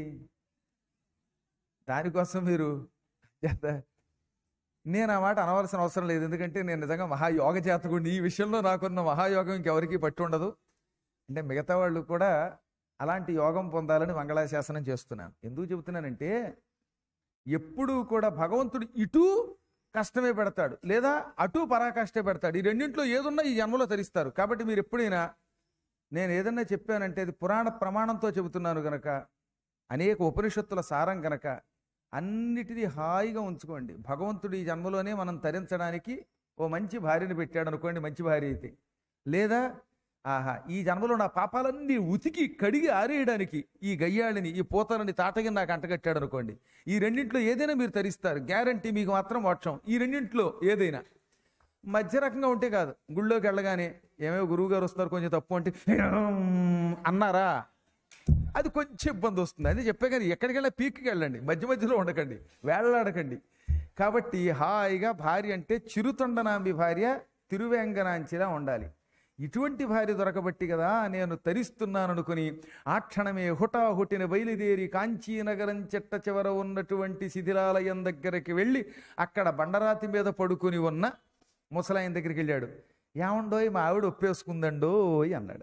దానికోసం మీరు చేత నేను ఆ మాట అనవలసిన అవసరం లేదు ఎందుకంటే నేను నిజంగా మహాయోగ జాతకుడిని ఈ విషయంలో నాకున్న మహాయోగం ఇంకెవరికీ పట్టి ఉండదు అంటే మిగతా వాళ్ళు కూడా అలాంటి యోగం పొందాలని మంగళాశాసనం చేస్తున్నాను ఎందుకు చెబుతున్నానంటే ఎప్పుడూ కూడా భగవంతుడు ఇటు కష్టమే పెడతాడు లేదా అటు పరాకష్టే పెడతాడు ఈ రెండింటిలో ఏదున్నా ఈ జన్మలో తరిస్తారు కాబట్టి మీరు ఎప్పుడైనా నేను ఏదన్నా చెప్పానంటే అది పురాణ ప్రమాణంతో చెబుతున్నాను గనక అనేక ఉపనిషత్తుల సారం గనక అన్నిటినీ హాయిగా ఉంచుకోండి భగవంతుడు ఈ జన్మలోనే మనం తరించడానికి ఓ మంచి భార్యని పెట్టాడు అనుకోండి మంచి భార్య అయితే లేదా ఆహా ఈ జన్మలో నా పాపాలన్నీ ఉతికి కడిగి ఆరేయడానికి ఈ గయ్యాళిని ఈ పూతలని తాటగిని నాకు అంటగట్టాడు అనుకోండి ఈ రెండింటిలో ఏదైనా మీరు తరిస్తారు గ్యారంటీ మీకు మాత్రం మోక్షం ఈ రెండింటిలో ఏదైనా మధ్య రకంగా ఉంటే కాదు గుళ్ళోకి వెళ్ళగానే ఏమేమో గురువు గారు వస్తున్నారు కొంచెం తప్పు అంటే "ఏం" అన్నారా అది కొంచెం ఇబ్బంది వస్తుంది అదే చెప్పే కానీ ఎక్కడికి వెళ్ళా పీక్కి వెళ్ళండి మధ్య మధ్యలో ఉండకండి వేళ్ళాడకండి కాబట్టి హాయిగా భార్య అంటే చిరుతొండనాంబి భార్య తిరువేంగనాంచిలా ఉండాలి ఇటువంటి భార్య దొరకబట్టి కదా నేను తరిస్తున్నాను అనుకుని ఆ క్షణమే హుటాహుటిన బయలుదేరి కాంచీ నగరం చెట్ట చివర ఉన్నటువంటి శిథిలాలయం దగ్గరికి వెళ్ళి అక్కడ బండరాతి మీద పడుకుని ఉన్న ముసలాయన దగ్గరికి వెళ్ళాడు ఏమండోయ్ మా ఆవిడ ఒప్పేసుకుందండోయ్ అన్నాడు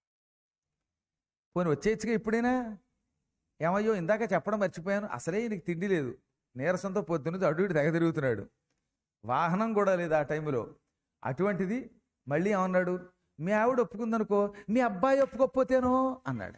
పోనీ వచ్చేయచ్చుగా ఇప్పుడైనా ఏమయ్యో ఇందాక చెప్పడం మర్చిపోయాను అసలే నీకు తిండి లేదు నీరసంతో పొద్దున్నది అటు ఇటు తెగ తిరుగుతున్నాడు వాహనం కూడా లేదు ఆ టైంలో అటువంటిది మళ్ళీ ఏమన్నాడు మీ ఆవిడ ఒప్పుకుందనుకో మీ అబ్బాయి ఒప్పుకోకపోతేనో అన్నాడు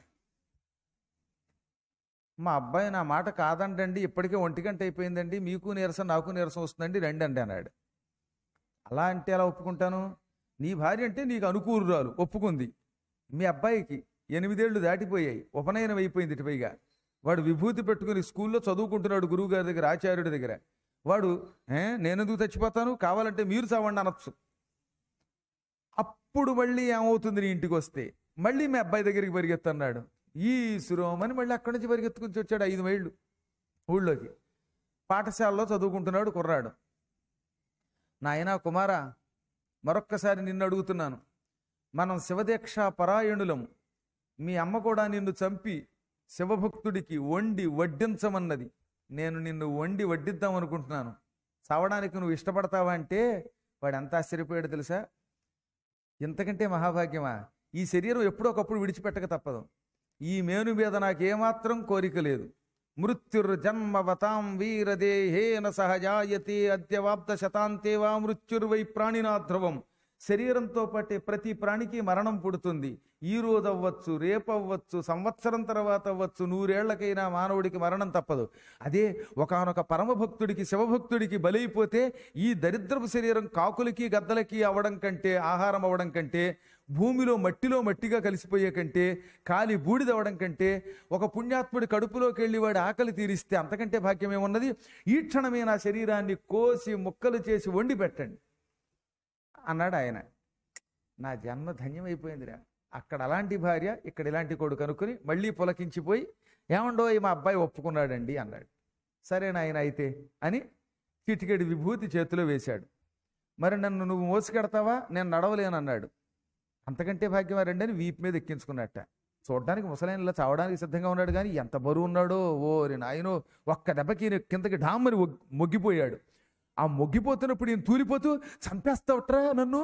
మా అబ్బాయి నా మాట కాదంటండి ఇప్పటికే ఒంటి గంట అయిపోయిందండి మీకు నీరసం నాకు నీరసం వస్తుందండి రండి అండి అన్నాడు అలా అంటే ఎలా ఒప్పుకుంటాను నీ భార్య అంటే నీకు అనుకూలురాలు ఒప్పుకుంది మీ అబ్బాయికి ఎనిమిదేళ్లు దాటిపోయాయి ఉపనయనం అయిపోయింది ఇటు పైగా వాడు విభూతి పెట్టుకుని స్కూల్లో చదువుకుంటున్నాడు గురువు గారి దగ్గర ఆచార్యుడి దగ్గర వాడు "ఏ, నేనెందుకు చచ్చిపోతాను కావాలంటే మీరు చావండి అనొచ్చు అప్పుడు మళ్ళీ ఏమవుతుంది నీ ఇంటికి వస్తే మళ్ళీ మీ అబ్బాయి దగ్గరికి పరిగెత్తన్నాడు ఈ సురోమని మళ్ళీ అక్కడి నుంచి పరిగెత్తుకుని వచ్చాడు ఐదు మైళ్ళు ఊళ్ళోకి పాఠశాలలో చదువుకుంటున్నాడు కుర్రాడు నాయనా కుమారా మరొక్కసారి నిన్ను అడుగుతున్నాను మనం శివదీక్ష పరాయణులం మీ అమ్మ కూడా నిన్ను చంపి శివభక్తుడికి వండి వడ్డించమన్నది నేను నిన్ను వండి వడ్డిద్దాం అనుకుంటున్నాను చావడానికి నువ్వు ఇష్టపడతావా అంటే వాడు ఎంత ఆశ్చర్యపోయాడు తెలుసా ఇంతకంటే మహాభాగ్యమా ఈ శరీరం ఎప్పుడో ఒకప్పుడు విడిచిపెట్టక తప్పదు ఈ మేను మీద నాకేమాత్రం కోరిక లేదు మృత్యుర్జన్మవతాం వీరదేహేన సహజాయతే అద్యవాప్త శతాంతే వా మృత్యుర్వై ప్రాణినా ధ్రువం శరీరంతో పాటే ప్రతి ప్రాణికి మరణం పుడుతుంది ఈ రోజు అవ్వచ్చు రేపు అవ్వచ్చు సంవత్సరం తర్వాత అవ్వచ్చు నూరేళ్లకైనా మానవుడికి మరణం తప్పదు అదే ఒకానొక పరమభక్తుడికి శివభక్తుడికి బలైపోతే ఈ దరిద్రపు శరీరం కాకులకి గద్దలకి అవ్వడం కంటే ఆహారం అవ్వడం కంటే భూమిలో మట్టిలో మట్టిగా కలిసిపోయే కంటే కాలి బూడిదవ్వడం కంటే ఒక పుణ్యాత్ముడి కడుపులోకి వెళ్ళి వాడి ఆకలి తీరిస్తే అంతకంటే భాగ్యం ఏమున్నది ఈ క్షణమే నా శరీరాన్ని కోసి ముక్కలు చేసి వండి పెట్టండి అన్నాడు ఆయన నా జన్మ ధన్యమైపోయిందిరా అక్కడ అలాంటి భార్య ఇక్కడ ఇలాంటి కొడుకు అనుకుని మళ్ళీ పులకించిపోయి ఏమండో మా అబ్బాయి ఒప్పుకున్నాడండి అన్నాడు సరే నాయన అయితే అని చిటికెడి విభూతి చేతిలో వేశాడు మరి నన్ను నువ్వు మోసుకెడతావా నేను నడవలేను అన్నాడు అంతకంటే భాగ్యం రండి అని వీపు మీద ఎక్కించుకున్నట్ట చూడడానికి ముసలాయనలా చావడానికి సిద్ధంగా ఉన్నాడు కానీ ఎంత బరువు ఉన్నాడో ఓరి నాయనో ఒక్క దెబ్బకి ఈయన కిందకి డామ్మని ఒగ్- మొగ్గిపోయాడు ఆ మొగ్గిపోతున్నప్పుడు ఈయన తూలిపోతూ చంపేస్తావుట్రా నన్ను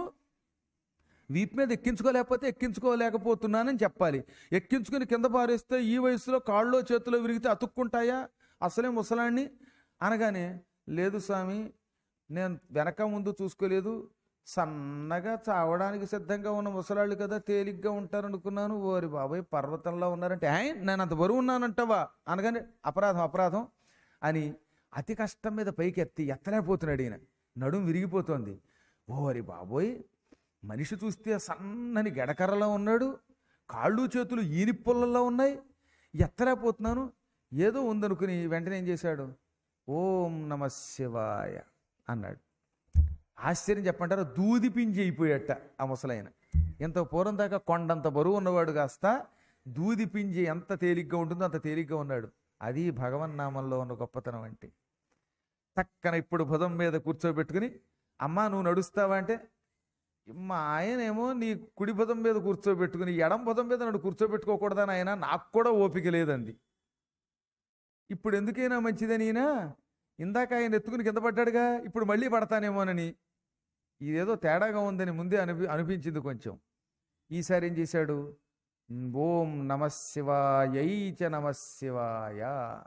వీపు మీద ఎక్కించుకోలేకపోతే ఎక్కించుకోలేకపోతున్నానని చెప్పాలి ఎక్కించుకుని కింద పారేస్తే ఈ వయసులో కాళ్ళలో చేతిలో విరిగితే అతుక్కుంటాయా అసలే ముసలాన్ని అనగానే లేదు స్వామి నేను వెనక ముందు చూసుకోలేదు సన్నగా చావడానికి సిద్ధంగా ఉన్న ముసలాళ్ళు కదా తేలిగ్గా ఉంటారనుకున్నాను ఓరి బాబాయ్ పర్వతంలో ఉన్నారంటే "ఆయ్, నేను అంత బరువు ఉన్నానంటావా అనగానే అపరాధం అపరాధం అని అతి కష్టం మీద పైకి ఎత్తి ఎత్తలేకపోతున్నాడు ఈయన నడుం విరిగిపోతోంది ఓరి బాబోయ్ మనిషి చూస్తే సన్నని గడకర్రలో ఉన్నాడు కాళ్ళు చేతులు ఈని పుల్లల్లో ఉన్నాయి ఎత్తలేకపోతున్నాను ఏదో ఉందనుకుని వెంటనే ఏం చేశాడు ఓం నమ శివాయ అన్నాడు ఆశ్చర్యం చెప్పంటారా దూది పింజి అయిపోయాట ఆ ముసలాయన ఇంత పూర్వం దాకా కొండంత బరువు ఉన్నవాడు కాస్త దూది పింజి ఎంత తేలిగ్గా ఉంటుందో అంత తేలిగ్గా ఉన్నాడు అది భగవన్నామంలో ఉన్న గొప్పతనం అంటే చక్కన ఇప్పుడు భుజం మీద కూర్చోబెట్టుకుని అమ్మా నువ్వు నడుస్తావా అంటే మా ఆయనేమో నీ కుడి భుజం మీద కూర్చోబెట్టుకుని ఎడం భుజం మీద నన్ను కూర్చోబెట్టుకోకూడదని ఆయన నాకు కూడా ఓపిక లేదంది ఇప్పుడు ఎందుకైనా మంచిదని ఈయన ఇందాక ఆయన ఎత్తుకుని కింద పడ్డాడుగా ఇప్పుడు మళ్ళీ పడతానేమోనని ఇదేదో తేడాగా ఉందని ముందే అనిపి అనిపించింది కొంచెం ఈసారి ఏం చేశాడు ఓం నమశివాయై చ నమశివాయ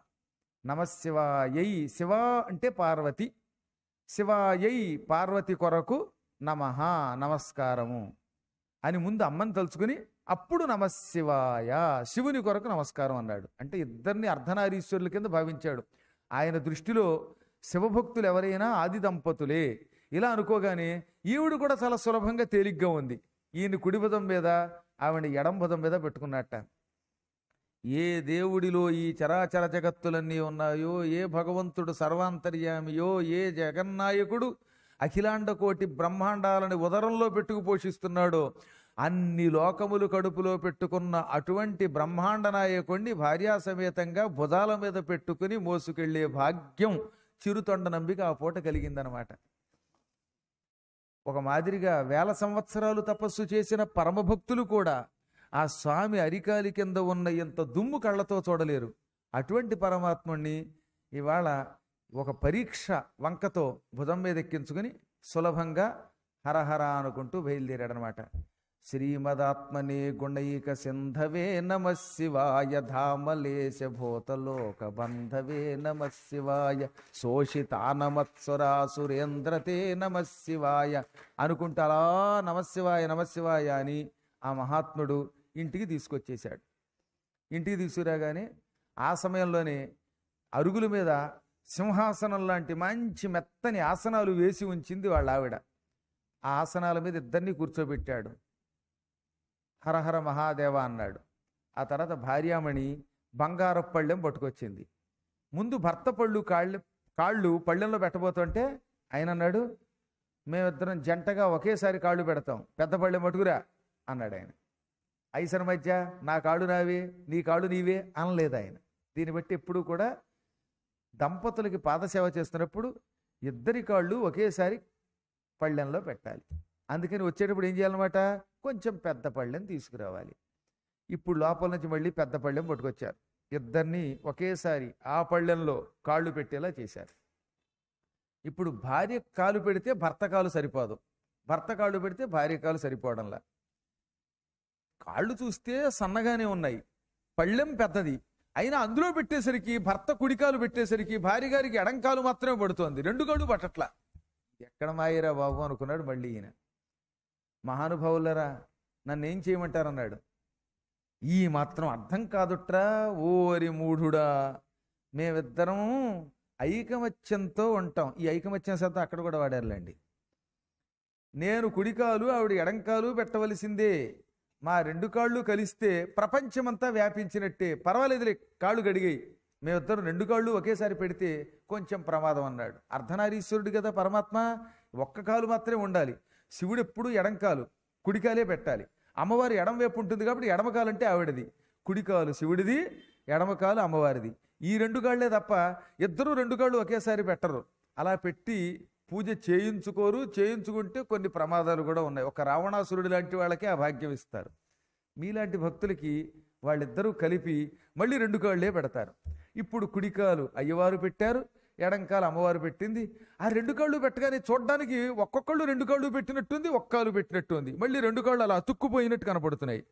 నమశివాయై శివ అంటే పార్వతి శివాయై పార్వతి కొరకు నమః నమస్కారము అని ముందు అమ్మని తలుచుకుని అప్పుడు నమశివాయ శివుని కొరకు నమస్కారం అన్నాడు అంటే ఇద్దరిని అర్ధనారీశ్వరుల కింద భావించాడు ఆయన దృష్టిలో శివభక్తులు ఎవరైనా ఆది దంపతులే ఇలా అనుకోగానే ఈవిడ కూడా చాలా సులభంగా తేలిగ్గా ఉంది ఈయన కుడి భుజం మీద ఆవిడ ఎడం భుజం మీద పెట్టుకున్నట్ట ఏ దేవుడిలో ఈ చరాచర జగత్తులన్నీ ఉన్నాయో ఏ భగవంతుడు సర్వాంతర్యామియో ఏ జగన్నాయకుడు అఖిలాండ కోటి బ్రహ్మాండాలని ఉదరంలో పెట్టుకు పోషిస్తున్నాడో అన్ని లోకములు కడుపులో పెట్టుకున్న అటువంటి బ్రహ్మాండ నాయకుణ్ణి భార్యా సమేతంగా భుజాల మీద పెట్టుకుని మోసుకెళ్లే భాగ్యం చిరుతొండ నంబిక ఆ పూట కలిగిందనమాట ఒక మాదిరిగా వేల సంవత్సరాలు తపస్సు చేసిన పరమభక్తులు కూడా ఆ స్వామి అరికాలి కింద ఉన్న ఇంత దుమ్ము కళ్ళతో చూడలేరు అటువంటి పరమాత్ముణ్ణి ఇవాళ ఒక పరీక్ష వంకతో భుజం మీద ఎక్కించుకుని సులభంగా హరహర అనుకుంటూ బయలుదేరాడనమాట శ్రీమదాత్మనే గుణైక సింధవే నమ శివాయ ధామలేశ భూతలోక బంధవే నమ శివాయ శోషితానమత్సురాసురేంద్రతే నమ శివాయ అనుకుంటూ అలా నమశివాయ నమశివాయ అని ఆ మహాత్ముడు ఇంటికి తీసుకొచ్చేశాడు ఇంటికి తీసుకురాగానే ఆ సమయంలోనే అరుగుల మీద సింహాసనం లాంటి మంచి మెత్తని ఆసనాలు వేసి ఉంచింది వాళ్ళ ఆవిడ ఆ ఆసనాల మీద ఇద్దరిని కూర్చోబెట్టాడు హరహర మహాదేవ అన్నాడు ఆ తర్వాత భార్యామణి బంగారపు పళ్ళెం పట్టుకొచ్చింది ముందు భర్త పళ్ళు కాళ్ళు కాళ్ళు పళ్ళెంలో పెట్టబోతుంటే ఆయన అన్నాడు మేమిద్దరం జంటగా ఒకేసారి కాళ్ళు పెడతాం పెద్ద పళ్ళెం పట్టుకురా అన్నాడు ఆయన ఐసర మధ్య నా కాళ్ళు నావే నీ కాళ్ళు నీవే అనలేదు ఆయన దీన్ని బట్టి ఎప్పుడూ కూడా దంపతులకి పాదసేవ చేస్తున్నప్పుడు ఇద్దరి కాళ్ళు ఒకేసారి పళ్ళెంలో పెట్టాలి అందుకని వచ్చేటప్పుడు ఏం చేయాలన్నమాట కొంచెం పెద్ద పళ్ళెం తీసుకురావాలి ఇప్పుడు లోపల నుంచి మళ్ళీ పెద్ద పళ్ళెం పట్టుకొచ్చారు ఇద్దరిని ఒకేసారి ఆ పళ్ళెంలో కాళ్ళు పెట్టేలా చేశారు ఇప్పుడు భార్య కాలు పెడితే భర్త కాలు సరిపోదు భర్త కాళ్ళు పెడితే భార్య కాలు సరిపోవడంలా కాళ్ళు చూస్తే సన్నగానే ఉన్నాయి పళ్ళెం పెద్దది అయినా అందులో పెట్టేసరికి భర్త కుడికాలు పెట్టేసరికి భార్య గారికి ఎడంకాలు మాత్రమే పడుతోంది రెండు కాళ్ళు పట్టట్లా ఎక్కడ మాయరా బాబు అనుకున్నాడు మళ్ళీ ఈయన మహానుభావులరా నన్ను ఏం చేయమంటారన్నాడు ఈ మాత్రం అర్థం కాదుట్రా ఓరి మూఢుడా మేమిద్దరం ఐకమత్యంతో ఉంటాం ఈ ఐకమత్యం శబ్దం అక్కడ కూడా వాడారులేండి నేను కుడికాలు ఆవిడ ఎడంకాలు పెట్టవలసిందే మా రెండు కాళ్ళు కలిస్తే ప్రపంచమంతా వ్యాపించినట్టే పర్వాలేదులే కాళ్ళు గడిగాయి మేమిద్దరం రెండు కాళ్ళు ఒకేసారి పెడితే కొంచెం ప్రమాదం అన్నాడు అర్ధనారీశ్వరుడు కదా పరమాత్మ ఒక్క కాలు మాత్రమే ఉండాలి శివుడు ఎప్పుడు ఎడంకాలు కుడికాలే పెట్టాలి అమ్మవారి ఎడం వైపు ఉంటుంది కాబట్టి ఎడమకాలు అంటే ఆవిడది కుడికాలు శివుడిది ఎడమకాలు అమ్మవారిది ఈ రెండు కాళ్ళే తప్ప ఇద్దరు రెండు కాళ్ళు ఒకేసారి పెట్టరు అలా పెట్టి పూజ చేయించుకోరు చేయించుకుంటే కొన్ని ప్రమాదాలు కూడా ఉన్నాయి ఒక రావణాసురుడి లాంటి వాళ్ళకే ఆ భాగ్యం ఇస్తారు మీలాంటి భక్తులకి వాళ్ళిద్దరూ కలిపి మళ్ళీ రెండు కాళ్ళే పెడతారు ఇప్పుడు కుడికాలు అయ్యవారు పెట్టారు ఎడంకాలు అమ్మవారు పెట్టింది ఆ రెండు కాళ్ళు పెట్టగానే చూడడానికి ఒక్కొక్కళ్ళు రెండు కాళ్ళు పెట్టినట్టుంది ఒక్కాలు పెట్టినట్టు ఉంది మళ్ళీ రెండు కాళ్ళు అలా అతుక్కుపోయినట్టు కనపడుతున్నాయి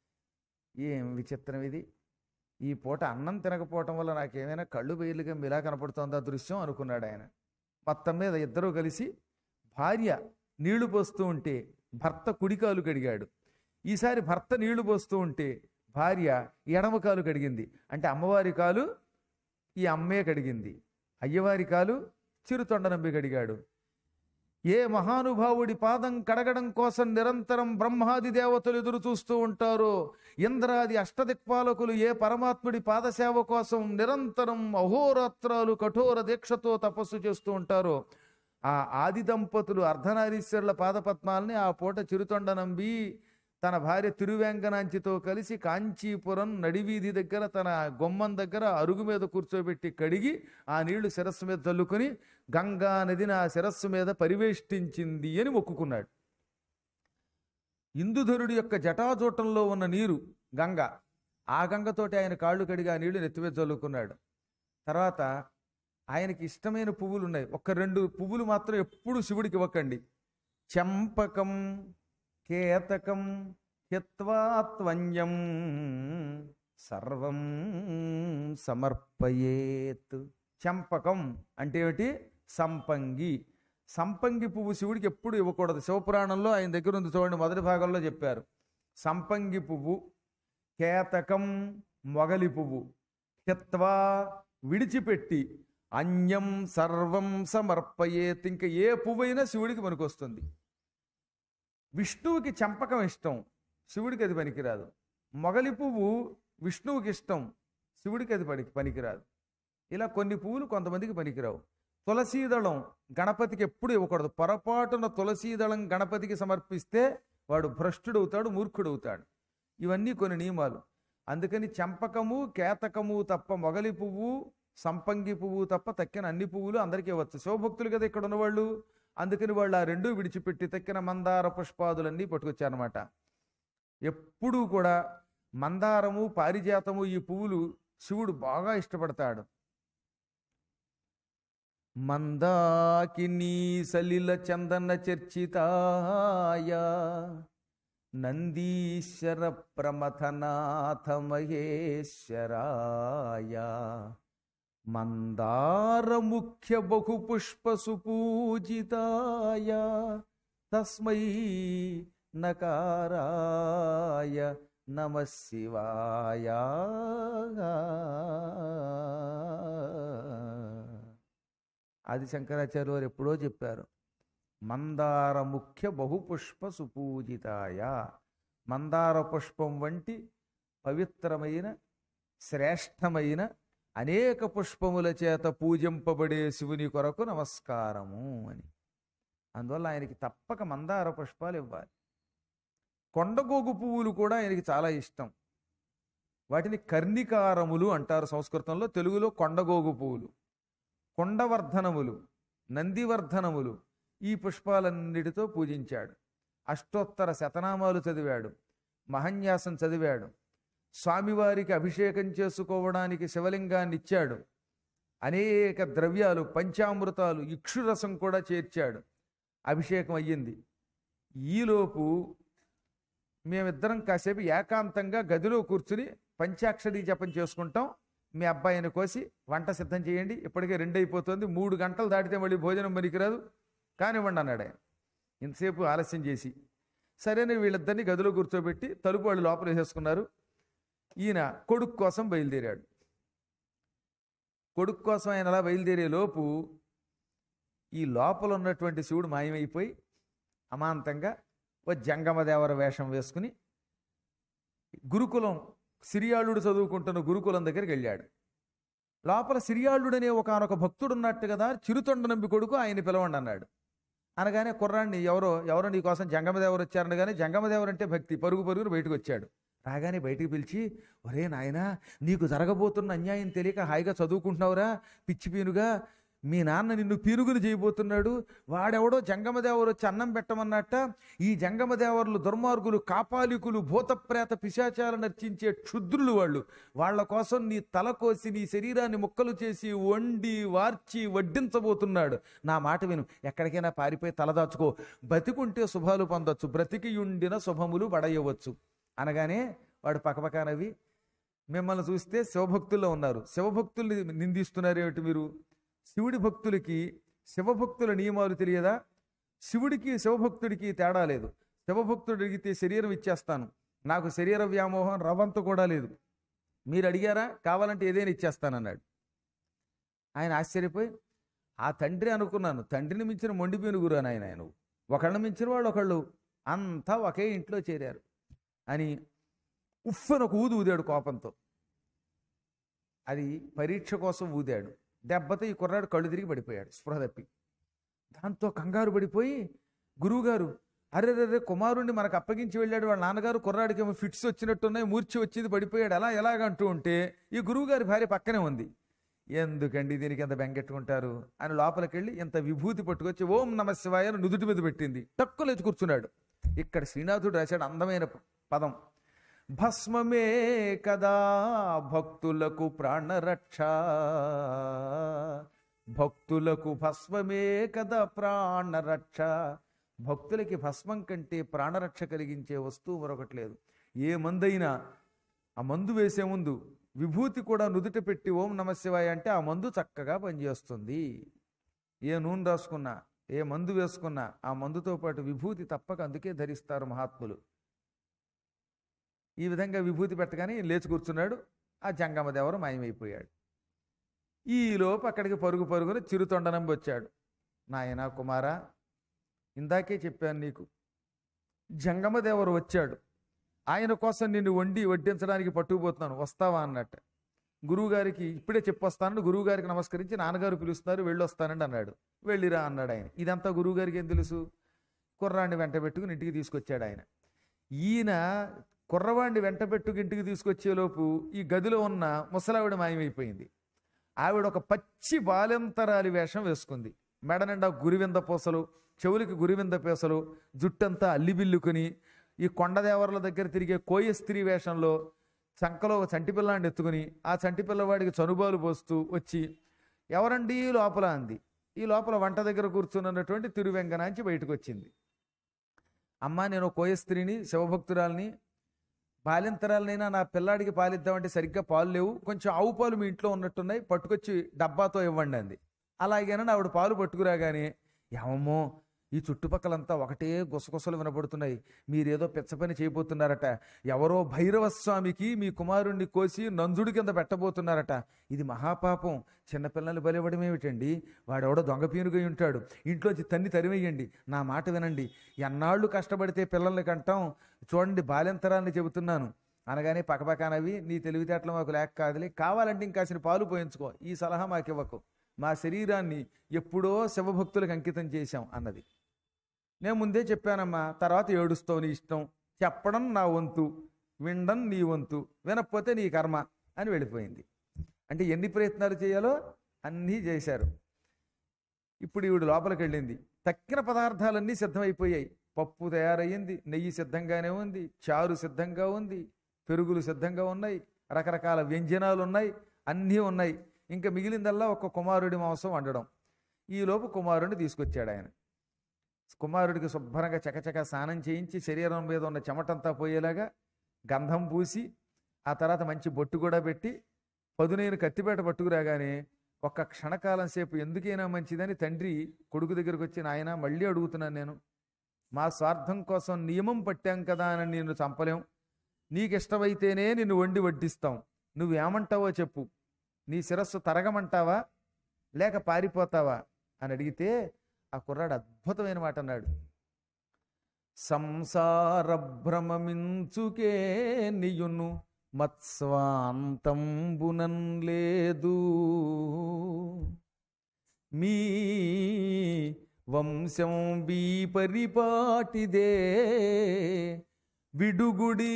ఏం విచిత్రం ఇది ఈ పూట అన్నం తినకపోవటం వల్ల నాకేమైనా కళ్ళు బయలుగా ఇలా కనపడుతోందా దృశ్యం అనుకున్నాడు ఆయన మొత్తం మీద ఇద్దరూ కలిసి భార్య నీళ్లు పోస్తూ ఉంటే భర్త కుడికాలు కడిగాడు ఈసారి భర్త నీళ్లు పోస్తూ ఉంటే భార్య ఎడమ కాలు కడిగింది అంటే అమ్మవారి కాలు ఈ అమ్మే కడిగింది అయ్యవారి కాలు చిరుతొండనంబి కడిగాడు ఏ మహానుభావుడి పాదం కడగడం కోసం నిరంతరం బ్రహ్మాది దేవతలు ఎదురు చూస్తూ ఉంటారో ఇంద్రాది అష్టదిక్పాలకులు ఏ పరమాత్ముడి పాదసేవ కోసం నిరంతరం అహోరాత్రాలు కఠోర దీక్షతో తపస్సు చేస్తూ ఉంటారో ఆ ఆది దంపతులు అర్ధనారీశ్వరుల పాదపద్మాలని ఆ పూట చిరుతొండ నంబి తన భార్య తిరువేంగనాంచితో కలిసి కాంచీపురం నడివీధి దగ్గర తన గుమ్మం దగ్గర అరుగు మీద కూర్చోబెట్టి కడిగి ఆ నీళ్లు శిరస్సు మీద చల్లుకొని గంగా నదిని ఆ శిరస్సు మీద పరివేష్టించింది అని మొక్కుకున్నాడు ఇందుధరుడి యొక్క జటాజూటంలో ఉన్న నీరు గంగ ఆ గంగతోటి ఆయన కాళ్ళు కడిగి ఆ నీళ్లు నెత్తిమీద చల్లుకున్నాడు తర్వాత ఆయనకి ఇష్టమైన పువ్వులు ఉన్నాయి ఒక రెండు పువ్వులు మాత్రం ఎప్పుడు శివుడికి ఇవ్వకండి చెంపకం కేతకం హిత్వాత్వన్యం సర్వం సమర్పయేత్ చంపకం అంటే ఏమిటి సంపంగి సంపంగి పువ్వు శివుడికి ఎప్పుడు ఇవ్వకూడదు శివపురాణంలో ఆయన దగ్గర ఉంది చూడండి మొదటి భాగంలో చెప్పారు సంపంగి పువ్వు కేతకం మొగలి పువ్వు హిత్వా విడిచిపెట్టి అన్యం సర్వం సమర్పయేత్ ఇంకా ఏ పువ్వైనా శివుడికి పనికొస్తుంది విష్ణువుకి చంపకం ఇష్టం శివుడికి అది పనికిరాదు మొగలి పువ్వు విష్ణువుకి ఇష్టం శివుడికి అది పనికి పనికిరాదు ఇలా కొన్ని పువ్వులు కొంతమందికి పనికిరావు తులసీదళం గణపతికి ఎప్పుడు ఇవ్వకూడదు పొరపాటున తులసీదళం గణపతికి సమర్పిస్తే వాడు భ్రష్టుడవుతాడు మూర్ఖుడవుతాడు ఇవన్నీ కొన్ని నియమాలు అందుకని చంపకము కేతకము తప్ప మొగలి పువ్వు సంపంగి పువ్వు తప్ప తక్కిన అన్ని పువ్వులు అందరికీ ఇవ్వచ్చు శివభక్తులు కదా ఇక్కడ ఉన్నవాళ్ళు అందుకని వాళ్ళు ఆ రెండు విడిచిపెట్టి తక్కిన మందార పుష్పాదులన్నీ పట్టుకొచ్చారనమాట ఎప్పుడూ కూడా మందారము పారిజాతము ఈ పువ్వులు శివుడు బాగా ఇష్టపడతాడు మందాకినీ సలిల చందన చర్చితాయ నందీశ్వర ప్రమథనాథ మహేశ్వరాయ మందార ముఖ్య బహు పుష్ప సుపూజితాయ తస్మై నకారాయ నమ శివాయ ఆది శంకరాచార్య వారు ఎప్పుడో చెప్పారు మందార ముఖ్య బహుపుష్ప సుపూజితాయ మందార పుష్పం వంటి పవిత్రమైన శ్రేష్టమైన అనేక పుష్పముల చేత పూజింపబడే శివుని కొరకు నమస్కారము అని అందువల్ల ఆయనకి తప్పక మందార పుష్పాలు ఇవ్వాలి కొండగోగు పువ్వులు కూడా ఆయనకి చాలా ఇష్టం వాటిని కర్ణికారములు అంటారు సంస్కృతంలో తెలుగులో కొండగోగు పువ్వులు కొండవర్ధనములు నందివర్ధనములు ఈ పుష్పాలన్నిటితో పూజించాడు అష్టోత్తర శతనామాలు చదివాడు మహన్యాసం చదివాడు స్వామివారికి అభిషేకం చేసుకోవడానికి శివలింగాన్ని ఇచ్చాడు అనేక ద్రవ్యాలు పంచామృతాలు ఇక్షురసం కూడా చేర్చాడు అభిషేకం అయ్యింది ఈలోపు మేమిద్దరం కాసేపు ఏకాంతంగా గదిలో కూర్చుని పంచాక్షరి జపం చేసుకుంటాం మీ అబ్బాయిని కోసి వంట సిద్ధం చేయండి ఇప్పటికే రెండు అయిపోతుంది మూడు గంటలు దాటితే మళ్ళీ భోజనం పనికిరాదు కానివ్వండి అన్నాడు ఆయన ఇంతసేపు ఆలస్యం చేసి సరైన వీళ్ళిద్దరిని గదిలో కూర్చోబెట్టి తలుపు వాళ్ళు లోపల వేసేసుకున్నారు ఈయన కొడుకు కోసం బయలుదేరాడు కొడుకు కోసం ఆయన అలా బయలుదేరే లోపు ఈ లోపల ఉన్నటువంటి శివుడు మాయమైపోయి అమాంతంగా ఓ జంగమదేవర వేషం వేసుకుని గురుకులం సిరియాళుడు చదువుకుంటున్న గురుకులం దగ్గరికి వెళ్ళాడు లోపల సిరియాళుడు అనే ఒకనొక భక్తుడు ఉన్నట్టు కదా చిరుతొండ నంబి కొడుకు ఆయన పిలవండి అన్నాడు అనగానే కుర్రాన్ని ఎవరో ఎవరో నీ కోసం జంగమదేవరు వచ్చారనగానే జంగమదేవరు అంటే భక్తి పరుగు పరుగురు బయటకు వచ్చాడు రాగానే బయటికి పిలిచి ఒరే నాయనా నీకు జరగబోతున్న అన్యాయం తెలియక హాయిగా చదువుకుంటున్నావురా పిచ్చి పీనుగా మీ నాన్న నిన్ను పీనుగులు చేయబోతున్నాడు వాడెవడో జంగమదేవరు వచ్చి అన్నం పెట్టమన్నట్ట ఈ జంగమదేవర్లు దుర్మార్గులు కాపాలికులు భూతప్రేత పిశాచాలు నర్చించే క్షుద్రులు వాళ్ళు వాళ్ళ కోసం నీ తల కోసి నీ శరీరాన్ని ముక్కలు చేసి వండి వార్చి వడ్డించబోతున్నాడు నా మాట విను ఎక్కడికైనా పారిపోయి తలదాచుకో బతికుంటే శుభాలు పొందొచ్చు బ్రతికియుండిన శుభములు పడయవచ్చు అనగానే వాడు పక్కపక్కనవి మిమ్మల్ని చూస్తే శివభక్తుల్లో ఉన్నారు శివభక్తుల్ని నిందిస్తున్నారు ఏమిటి మీరు శివుడి భక్తులకి శివభక్తుల నియమాలు తెలియదా శివుడికి శివభక్తుడికి తేడా లేదు శివభక్తుడు అడిగితే శరీరం ఇచ్చేస్తాను నాకు శరీర వ్యామోహం రవంత కూడా లేదు మీరు అడిగారా కావాలంటే ఏదైనా ఇచ్చేస్తానన్నాడు ఆయన ఆశ్చర్యపోయి ఆ తండ్రి అనుకున్నాను తండ్రిని మించిన మొండి పీనుగురు అని ఆయన ఆయన ఒకళ్ళని మించిన వాళ్ళు ఒకళ్ళు అంతా ఒకే ఇంట్లో చేరారు అని ఉఫ్ఫన ఒక ఊదు ఊదాడు కోపంతో అది పరీక్ష కోసం ఊదాడు దెబ్బతో ఈ కుర్రాడు కళ్ళు తిరిగి పడిపోయాడు స్పృహ తప్పి దాంతో కంగారు పడిపోయి గురువుగారు అరే రే కుమారుణ్ణి మనకు అప్పగించి వెళ్ళాడు వాళ్ళ నాన్నగారు కుర్రాడికి ఏమో ఫిట్స్ వచ్చినట్టున్నాయి మూర్చి వచ్చింది పడిపోయాడు అలా ఎలాగంటూ ఉంటే ఈ గురువుగారి భార్య పక్కనే ఉంది ఎందుకండి దీనికి ఎంత బెంగెట్టుకుంటారు అని లోపలికి వెళ్ళి ఇంత విభూతి పట్టుకొచ్చి ఓం నమ శివాయ అని నుదుటి మీద పెట్టింది టక్కులు ఎత్తి కూర్చున్నాడు ఇక్కడ శ్రీనాథుడు రాశాడు అందమైన ప- పదం భస్మమే కదా భక్తులకు ప్రాణరక్ష భక్తులకు భస్మమే కదా ప్రాణరక్ష భక్తులకి భస్మం కంటే ప్రాణరక్ష కలిగించే వస్తువు మరొకటి లేదు ఏ మందైనా ఆ మందు వేసే ముందు విభూతి కూడా నుదుట పెట్టి ఓం నమశివాయ అంటే ఆ మందు చక్కగా పనిచేస్తుంది ఏ నూనె రాసుకున్నా ఏ మందు వేసుకున్నా ఆ మందుతో పాటు విభూతి తప్పక అందుకే ధరిస్తారు మహాత్ములు ఈ విధంగా విభూతి పెట్టగానే ఈయన లేచి కూర్చున్నాడు ఆ జంగమదేవరు మాయమైపోయాడు ఈలోపు అక్కడికి పరుగు పరుగున చిరుతొండనంబి వచ్చాడు నాయనా కుమారా ఇందాకే చెప్పాను నీకు జంగమదేవరు వచ్చాడు ఆయన కోసం నిన్ను వండి వడ్డించడానికి పట్టుకుపోతున్నాను వస్తావా అన్నట్ట గురువుగారికి ఇప్పుడే చెప్పొస్తానని గురువుగారికి నమస్కరించి నాన్నగారు పిలుస్తున్నారు వెళ్ళొస్తానండి అన్నాడు వెళ్ళిరా అన్నాడు ఆయన ఇదంతా గురువుగారికి ఏం తెలుసు కుర్రాన్ని వెంట పెట్టుకుని ఇంటికి తీసుకొచ్చాడు ఆయన ఈయన కుర్రవాడిని వెంట పెట్టుకు ఇంటికి తీసుకొచ్చేలోపు ఈ గదిలో ఉన్న ముసలావిడ మాయమైపోయింది ఆవిడ ఒక పచ్చి బాలెంతరాలి వేషం వేసుకుంది మెడ నిండా గురివింద పూసలు చెవులకి గురివింద పూసలు జుట్టంతా అల్లిబిల్లుకుని ఈ కొండదేవరల దగ్గర తిరిగే కోయ స్త్రీ వేషంలో చంకలో ఒక చంటి పిల్లాన్ని ఎత్తుకుని ఆ చంటి పిల్లవాడికి చనుబాలు పోస్తూ వచ్చి ఎవరండి ఈ లోపల అంది ఈ లోపల వంట దగ్గర కూర్చున్నటువంటి తిరువెంగనాంచి బయటకు వచ్చింది అమ్మా నేను ఒక కోయ స్త్రీని శివభక్తురాల్ని బాలింతరాలనైనా నా పిల్లాడికి పాలిద్దామంటే సరిగ్గా పాలు లేవు కొంచెం ఆవు పాలు మీ ఇంట్లో ఉన్నట్టున్నాయి పట్టుకొచ్చి డబ్బాతో ఇవ్వండి అంది అలాగేనని ఆవిడ పాలు పట్టుకురాగానే ఏమమ్మో ఈ చుట్టుపక్కలంతా ఒకటే గుసగుసలు వినపడుతున్నాయి మీరేదో పిచ్చ పని చేయబోతున్నారట ఎవరో భైరవ స్వామికి మీ కుమారుణ్ణి కోసి నంజుడి కింద పెట్టబోతున్నారట ఇది మహాపాపం చిన్నపిల్లల్ని బలివ్వడమేమిటండి వాడెవడో దొంగ పీనుగై ఉంటాడు ఇంట్లోంచి తన్ని తరివేయండి నా మాట వినండి ఎన్నాళ్ళు కష్టపడితే పిల్లల్ని కంటాం చూడండి బాల్యంతరాన్ని చెబుతున్నాను అనగానే పక్కపక్కనవి నీ తెలివితేటలు మాకు లేక కాదులే కావాలంటే ఇంకాసిన పాలు పోయించుకో ఈ సలహా మాకు ఇవ్వకు మా శరీరాన్ని ఎప్పుడో శివభక్తులకు అంకితం చేశాం అన్నది నేను ముందే చెప్పానమ్మా తర్వాత ఏడుస్తావు నీ ఇష్టం చెప్పడం నా వంతు వినడం నీ వంతు వినకపోతే నీ కర్మ అని వెళ్ళిపోయింది అంటే ఎన్ని ప్రయత్నాలు చేయాలో అన్నీ చేశారు ఇప్పుడు ఈవిడ లోపలికి వెళ్ళింది తక్కిన పదార్థాలన్నీ సిద్ధమైపోయాయి పప్పు తయారయ్యింది నెయ్యి సిద్ధంగానే ఉంది చారు సిద్ధంగా ఉంది పెరుగులు సిద్ధంగా ఉన్నాయి రకరకాల వ్యంజనాలు ఉన్నాయి అన్నీ ఉన్నాయి ఇంకా మిగిలిందల్లా ఒక కుమారుడి మాంసం వండడం ఈలోపు కుమారుడిని తీసుకొచ్చాడు ఆయన కుమారుడికి శుభ్రంగా చకచక స్నానం చేయించి శరీరం మీద ఉన్న చెమటంతా పోయేలాగా గంధం పూసి ఆ తర్వాత మంచి బొట్టు కూడా పెట్టి పదునైన కత్తిపేట పట్టుకురాగానే ఒక్క క్షణకాలం సేపు ఎందుకైనా మంచిదని తండ్రి కొడుకు దగ్గరకు వచ్చి నాయన మళ్ళీ అడుగుతున్నాను నేను మా స్వార్థం కోసం నియమం పట్టాం కదా అని నిన్ను చంపలేం నీకు ఇష్టమైతేనే నిన్ను వండి వడ్డిస్తాం నువ్వేమంటావో చెప్పు నీ శిరస్సు తరగమంటావా లేక పారిపోతావా అని అడిగితే ఆ కుర్రాడు అద్భుతమైన మాట అన్నాడు సంసార భ్రమమించుకే నియును మత్స్వాంతంబునన్ లేదు మీ వంశం బీ పరిపాటిదే విడుగుడి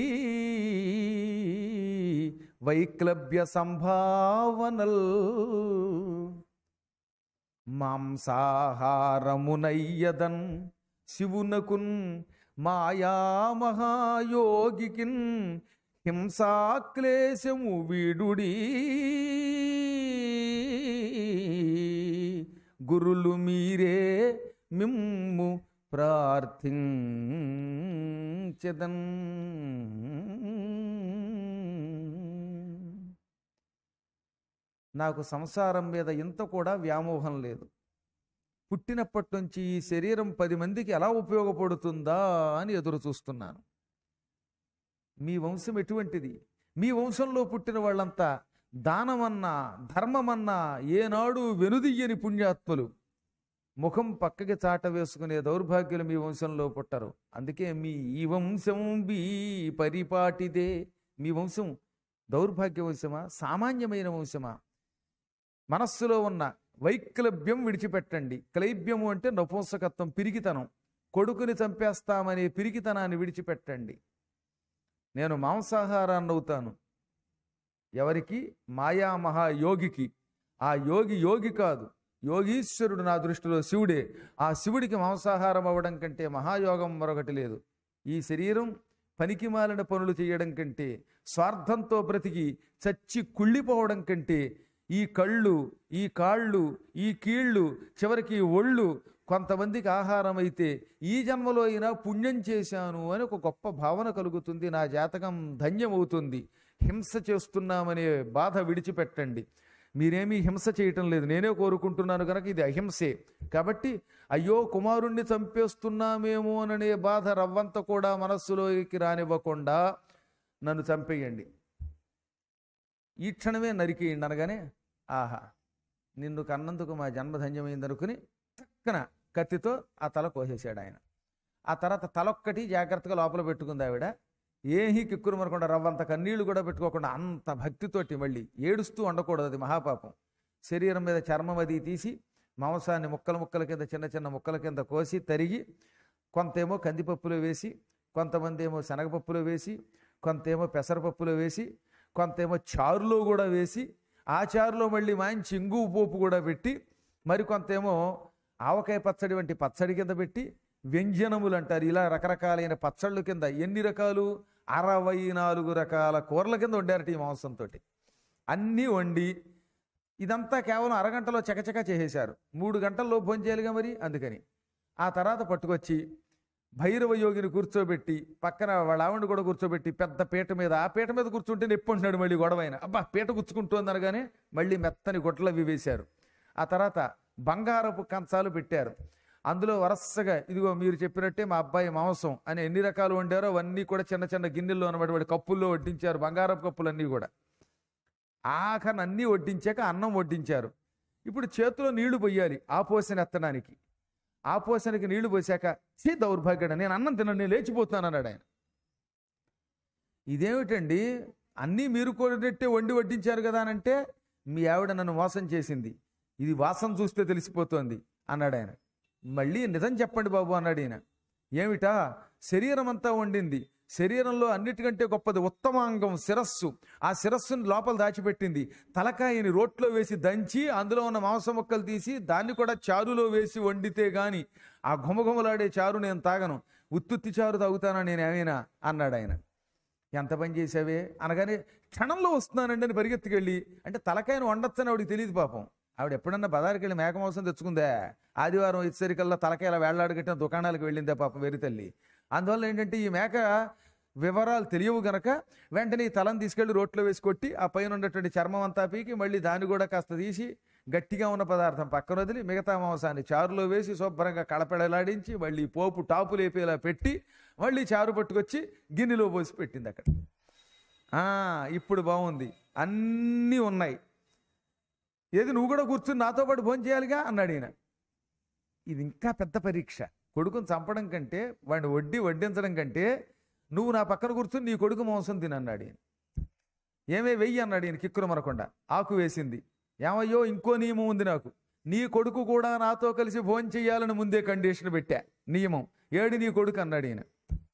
వైక్లభ్య సంభావనల్ మాంసాహారమునయ్యదన్ శివునకున్ మాయామహాయోగికిన్ హింసాక్లేశము వీడుడి గురులు మీరే మిమ్ము ప్రార్థించదన్ నాకు సంసారం మీద ఇంత కూడా వ్యామోహం లేదు పుట్టినప్పటి నుంచి ఈ శరీరం పది మందికి ఎలా ఉపయోగపడుతుందా అని ఎదురు చూస్తున్నాను మీ వంశం ఎటువంటిది మీ వంశంలో పుట్టిన వాళ్ళంతా దానమన్నా ధర్మమన్నా ఏనాడు వెనుదియ్యని పుణ్యాత్ములు ముఖం పక్కకి చాట వేసుకునే దౌర్భాగ్యులు మీ వంశంలో పుట్టరు అందుకే మీ ఈ వంశం బీ పరిపాటిదే మీ వంశం దౌర్భాగ్య వంశమా సామాన్యమైన వంశమా మనస్సులో ఉన్న వైక్లభ్యం విడిచిపెట్టండి క్లైబ్యము అంటే నపుంసకత్వం పిరికితనం కొడుకుని చంపేస్తామనే పిరికితనాన్ని విడిచిపెట్టండి నేను మాంసాహారాన్ని అవుతాను ఎవరికి మాయా మహాయోగికి ఆ యోగి యోగి కాదు యోగీశ్వరుడు నా దృష్టిలో శివుడే ఆ శివుడికి మాంసాహారం అవ్వడం కంటే మహాయోగం మరొకటి లేదు ఈ శరీరం పనికి మాలిన పనులు చేయడం కంటే స్వార్థంతో బ్రతికి చచ్చి కుళ్ళిపోవడం కంటే ఈ కళ్ళు ఈ కాళ్ళు ఈ కీళ్ళు చివరికి ఒళ్ళు కొంతమందికి ఆహారం అయితే ఈ జన్మలో అయినా పుణ్యం చేశాను అని ఒక గొప్ప భావన కలుగుతుంది నా జాతకం ధన్యమవుతుంది హింస చేస్తున్నామనే బాధ విడిచిపెట్టండి మీరేమీ హింస చేయటం లేదు నేనే కోరుకుంటున్నాను కనుక ఇది అహింసే కాబట్టి అయ్యో కుమారుణ్ణి చంపేస్తున్నామేమో అననే బాధ రవ్వంత కూడా మనస్సులోకి రానివ్వకుండా నన్ను చంపేయండి ఈ క్షణమే నరికేయండి అనగానే ఆహా నిన్ను కన్నందుకు మా జన్మ ధన్యమైందనుకుని చక్కన కత్తితో ఆ తల కోసేశాడు ఆయన ఆ తర్వాత తలొక్కటి జాగ్రత్తగా లోపల పెట్టుకుంది ఆవిడ ఏహీ కిక్కురు మరకుండా రవ్వంత కన్నీళ్లు కూడా పెట్టుకోకుండా అంత భక్తితోటి మళ్ళీ ఏడుస్తూ ఉండకూడదు అది మహాపాపం శరీరం మీద చర్మం అది తీసి మాంసాన్ని ముక్కల ముక్కల కింద చిన్న చిన్న ముక్కల కింద కోసి తరిగి కొంతేమో కందిపప్పులో వేసి కొంతమంది ఏమో శనగపప్పులో వేసి కొంతేమో పెసరపప్పులో వేసి కొంతేమో చారులో కూడా వేసి ఆ చారులో మళ్ళీ మంచి ఇంగు పోపు కూడా పెట్టి మరి కొంతేమో ఆవకాయ పచ్చడి వంటి పచ్చడి కింద పెట్టి వ్యంజనములు అంటారు ఇలా రకరకాలైన పచ్చళ్ళు కింద ఎన్ని రకాలు అరవై నాలుగు రకాల కూరల కింద వండారట ఈ మాంసంతో అన్నీ వండి ఇదంతా కేవలం అరగంటలో చకచక చేసేశారు మూడు గంటల్లో భోంచేయాలిగా మరి అందుకని ఆ తర్వాత పట్టుకొచ్చి భైరవ యోగిని కూర్చోబెట్టి పక్కన వాళ్ళ ఆవిడ కూడా కూర్చోబెట్టి పెద్ద పీట మీద ఆ పీట మీద కూర్చుంటే నొప్పి ఉంటున్నాడు మళ్ళీ గొడవైన అబ్బా పీట గుచ్చుకుంటోంది అనగానే మళ్ళీ మెత్తని గొడ్డలు అవి వేశారు ఆ తర్వాత బంగారపు కంచాలు పెట్టారు అందులో వరసగా ఇదిగో మీరు చెప్పినట్టే మా అబ్బాయి మాంసం అని ఎన్ని రకాలు వండారో అవన్నీ కూడా చిన్న చిన్న గిన్నెల్లో అనమాట వాడి కప్పుల్లో వడ్డించారు బంగారపు కప్పులన్నీ కూడా ఆఖరిని అన్నీ వడ్డించాక అన్నం వడ్డించారు ఇప్పుడు చేతిలో నీళ్లు పోయాలి ఆ పోసిన ఎత్తడానికి ఆ పోసనకి నీళ్లు పోసాక చీ దౌర్భాగ్యుడు నేను అన్నం తిన్నాను నేను లేచిపోతున్నాను అన్నాడు ఆయన ఇదేమిటండి అన్నీ మీరు కోరినట్టే వండి వడ్డించారు కదా అని అంటే మీ ఆవిడ నన్ను మోసం చేసింది ఇది వాసన చూస్తే తెలిసిపోతోంది అన్నాడు ఆయన మళ్ళీ నిజం చెప్పండి బాబు అన్నాడు ఈయన ఏమిటా శరీరం అంతా వండింది శరీరంలో అన్నిటికంటే గొప్పది ఉత్తమాంగం శిరస్సు ఆ శిరస్సుని లోపల దాచిపెట్టింది తలకాయని రోట్లో వేసి దంచి అందులో ఉన్న మాంసం ముక్కలు తీసి దాన్ని కూడా చారులో వేసి వండితే గాని ఆ ఘుమఘుమలాడే చారు నేను తాగను ఉత్తుత్తి చారు తాగుతానా నేను ఏమైనా అన్నాడు ఆయన ఎంత పని చేసావే అనగానే క్షణంలో వస్తున్నానండి అని పరిగెత్తుకెళ్ళి అంటే తలకాయను వండొచ్చని ఆవిడకి తెలియదు పాపం ఆవిడ ఎప్పుడన్నా బజారుకి వెళ్ళి మేక మాంసం తెచ్చుకుందే ఆదివారం ఇచ్చరికల్లా తలకాయల వేళ్లాడగట్టిన దుకాణాలకు వెళ్ళిందే పాపం వెరి తల్లి అందువల్ల ఏంటంటే ఈ మేక వివరాలు తెలియవు గనక వెంటనే ఈ తలను తీసుకెళ్లి రోట్లో వేసి కొట్టి ఆ పైన ఉన్నటువంటి చర్మం అంతా పీకి మళ్ళీ దాన్ని కూడా కాస్త తీసి గట్టిగా ఉన్న పదార్థం పక్కన వదిలి మిగతా మాంసాన్ని చారులో వేసి శుభ్రంగా కళపెడలాడించి మళ్ళీ పోపు టాపు లేపేలా పెట్టి మళ్ళీ చారు పట్టుకొచ్చి గిన్నెలో పోసి పెట్టింది అక్కడ ఆ, ఇప్పుడు బాగుంది అన్నీ ఉన్నాయి ఏది నువ్వు కూడా కూర్చుని నాతో పాటు భోజనం చేయాలిగా అన్నాడు ఈయన ఇది ఇంకా పెద్ద పరీక్ష కొడుకుని చంపడం కంటే వాడిని వడ్డీ వడ్డించడం కంటే నువ్వు నా పక్కన కూర్చుని నీ కొడుకు మాంసం తినన్నాడు ఈయన ఏమే వెయ్యి అన్నాడు ఈయన కిక్కురు మరకుండా ఆకు వేసింది ఏమయ్యో ఇంకో నియమం ఉంది నాకు నీ కొడుకు కూడా నాతో కలిసి భోజనం చెయ్యాలని ముందే కండిషన్ పెట్టా నియమం ఏడు నీ కొడుకు అన్నాడు ఈయన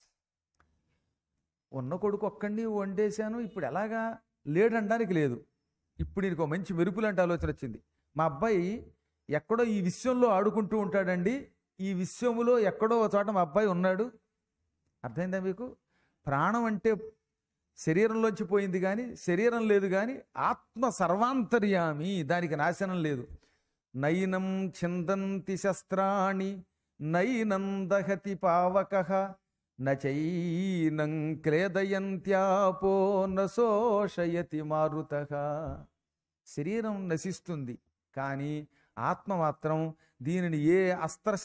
ఉన్న కొడుకు ఒక్కడిని వండేశాను ఇప్పుడు ఎలాగా లేడనడానికి లేదు ఇప్పుడు నీకు మంచి మెరుపులాంటి ఆలోచన వచ్చింది మా అబ్బాయి ఎక్కడో ఈ విశ్వంలో ఆడుకుంటూ ఉంటాడండి ఈ విశ్వములో ఎక్కడో ఒక చోట మా అబ్బాయి ఉన్నాడు అర్థమైందా మీకు ప్రాణం అంటే శరీరంలోంచి పోయింది కానీ శరీరం లేదు కానీ ఆత్మ సర్వాంతర్యామి దానికి నాశనం లేదు నైనం చిందంతి శస్త్రాణి నైనం దహతి పావక నచైనం క్లేదయంత్యాపో నశోషయతి మారుత శరీరం నశిస్తుంది కానీ ఆత్మ మాత్రం దీనిని ఏ అస్త్ర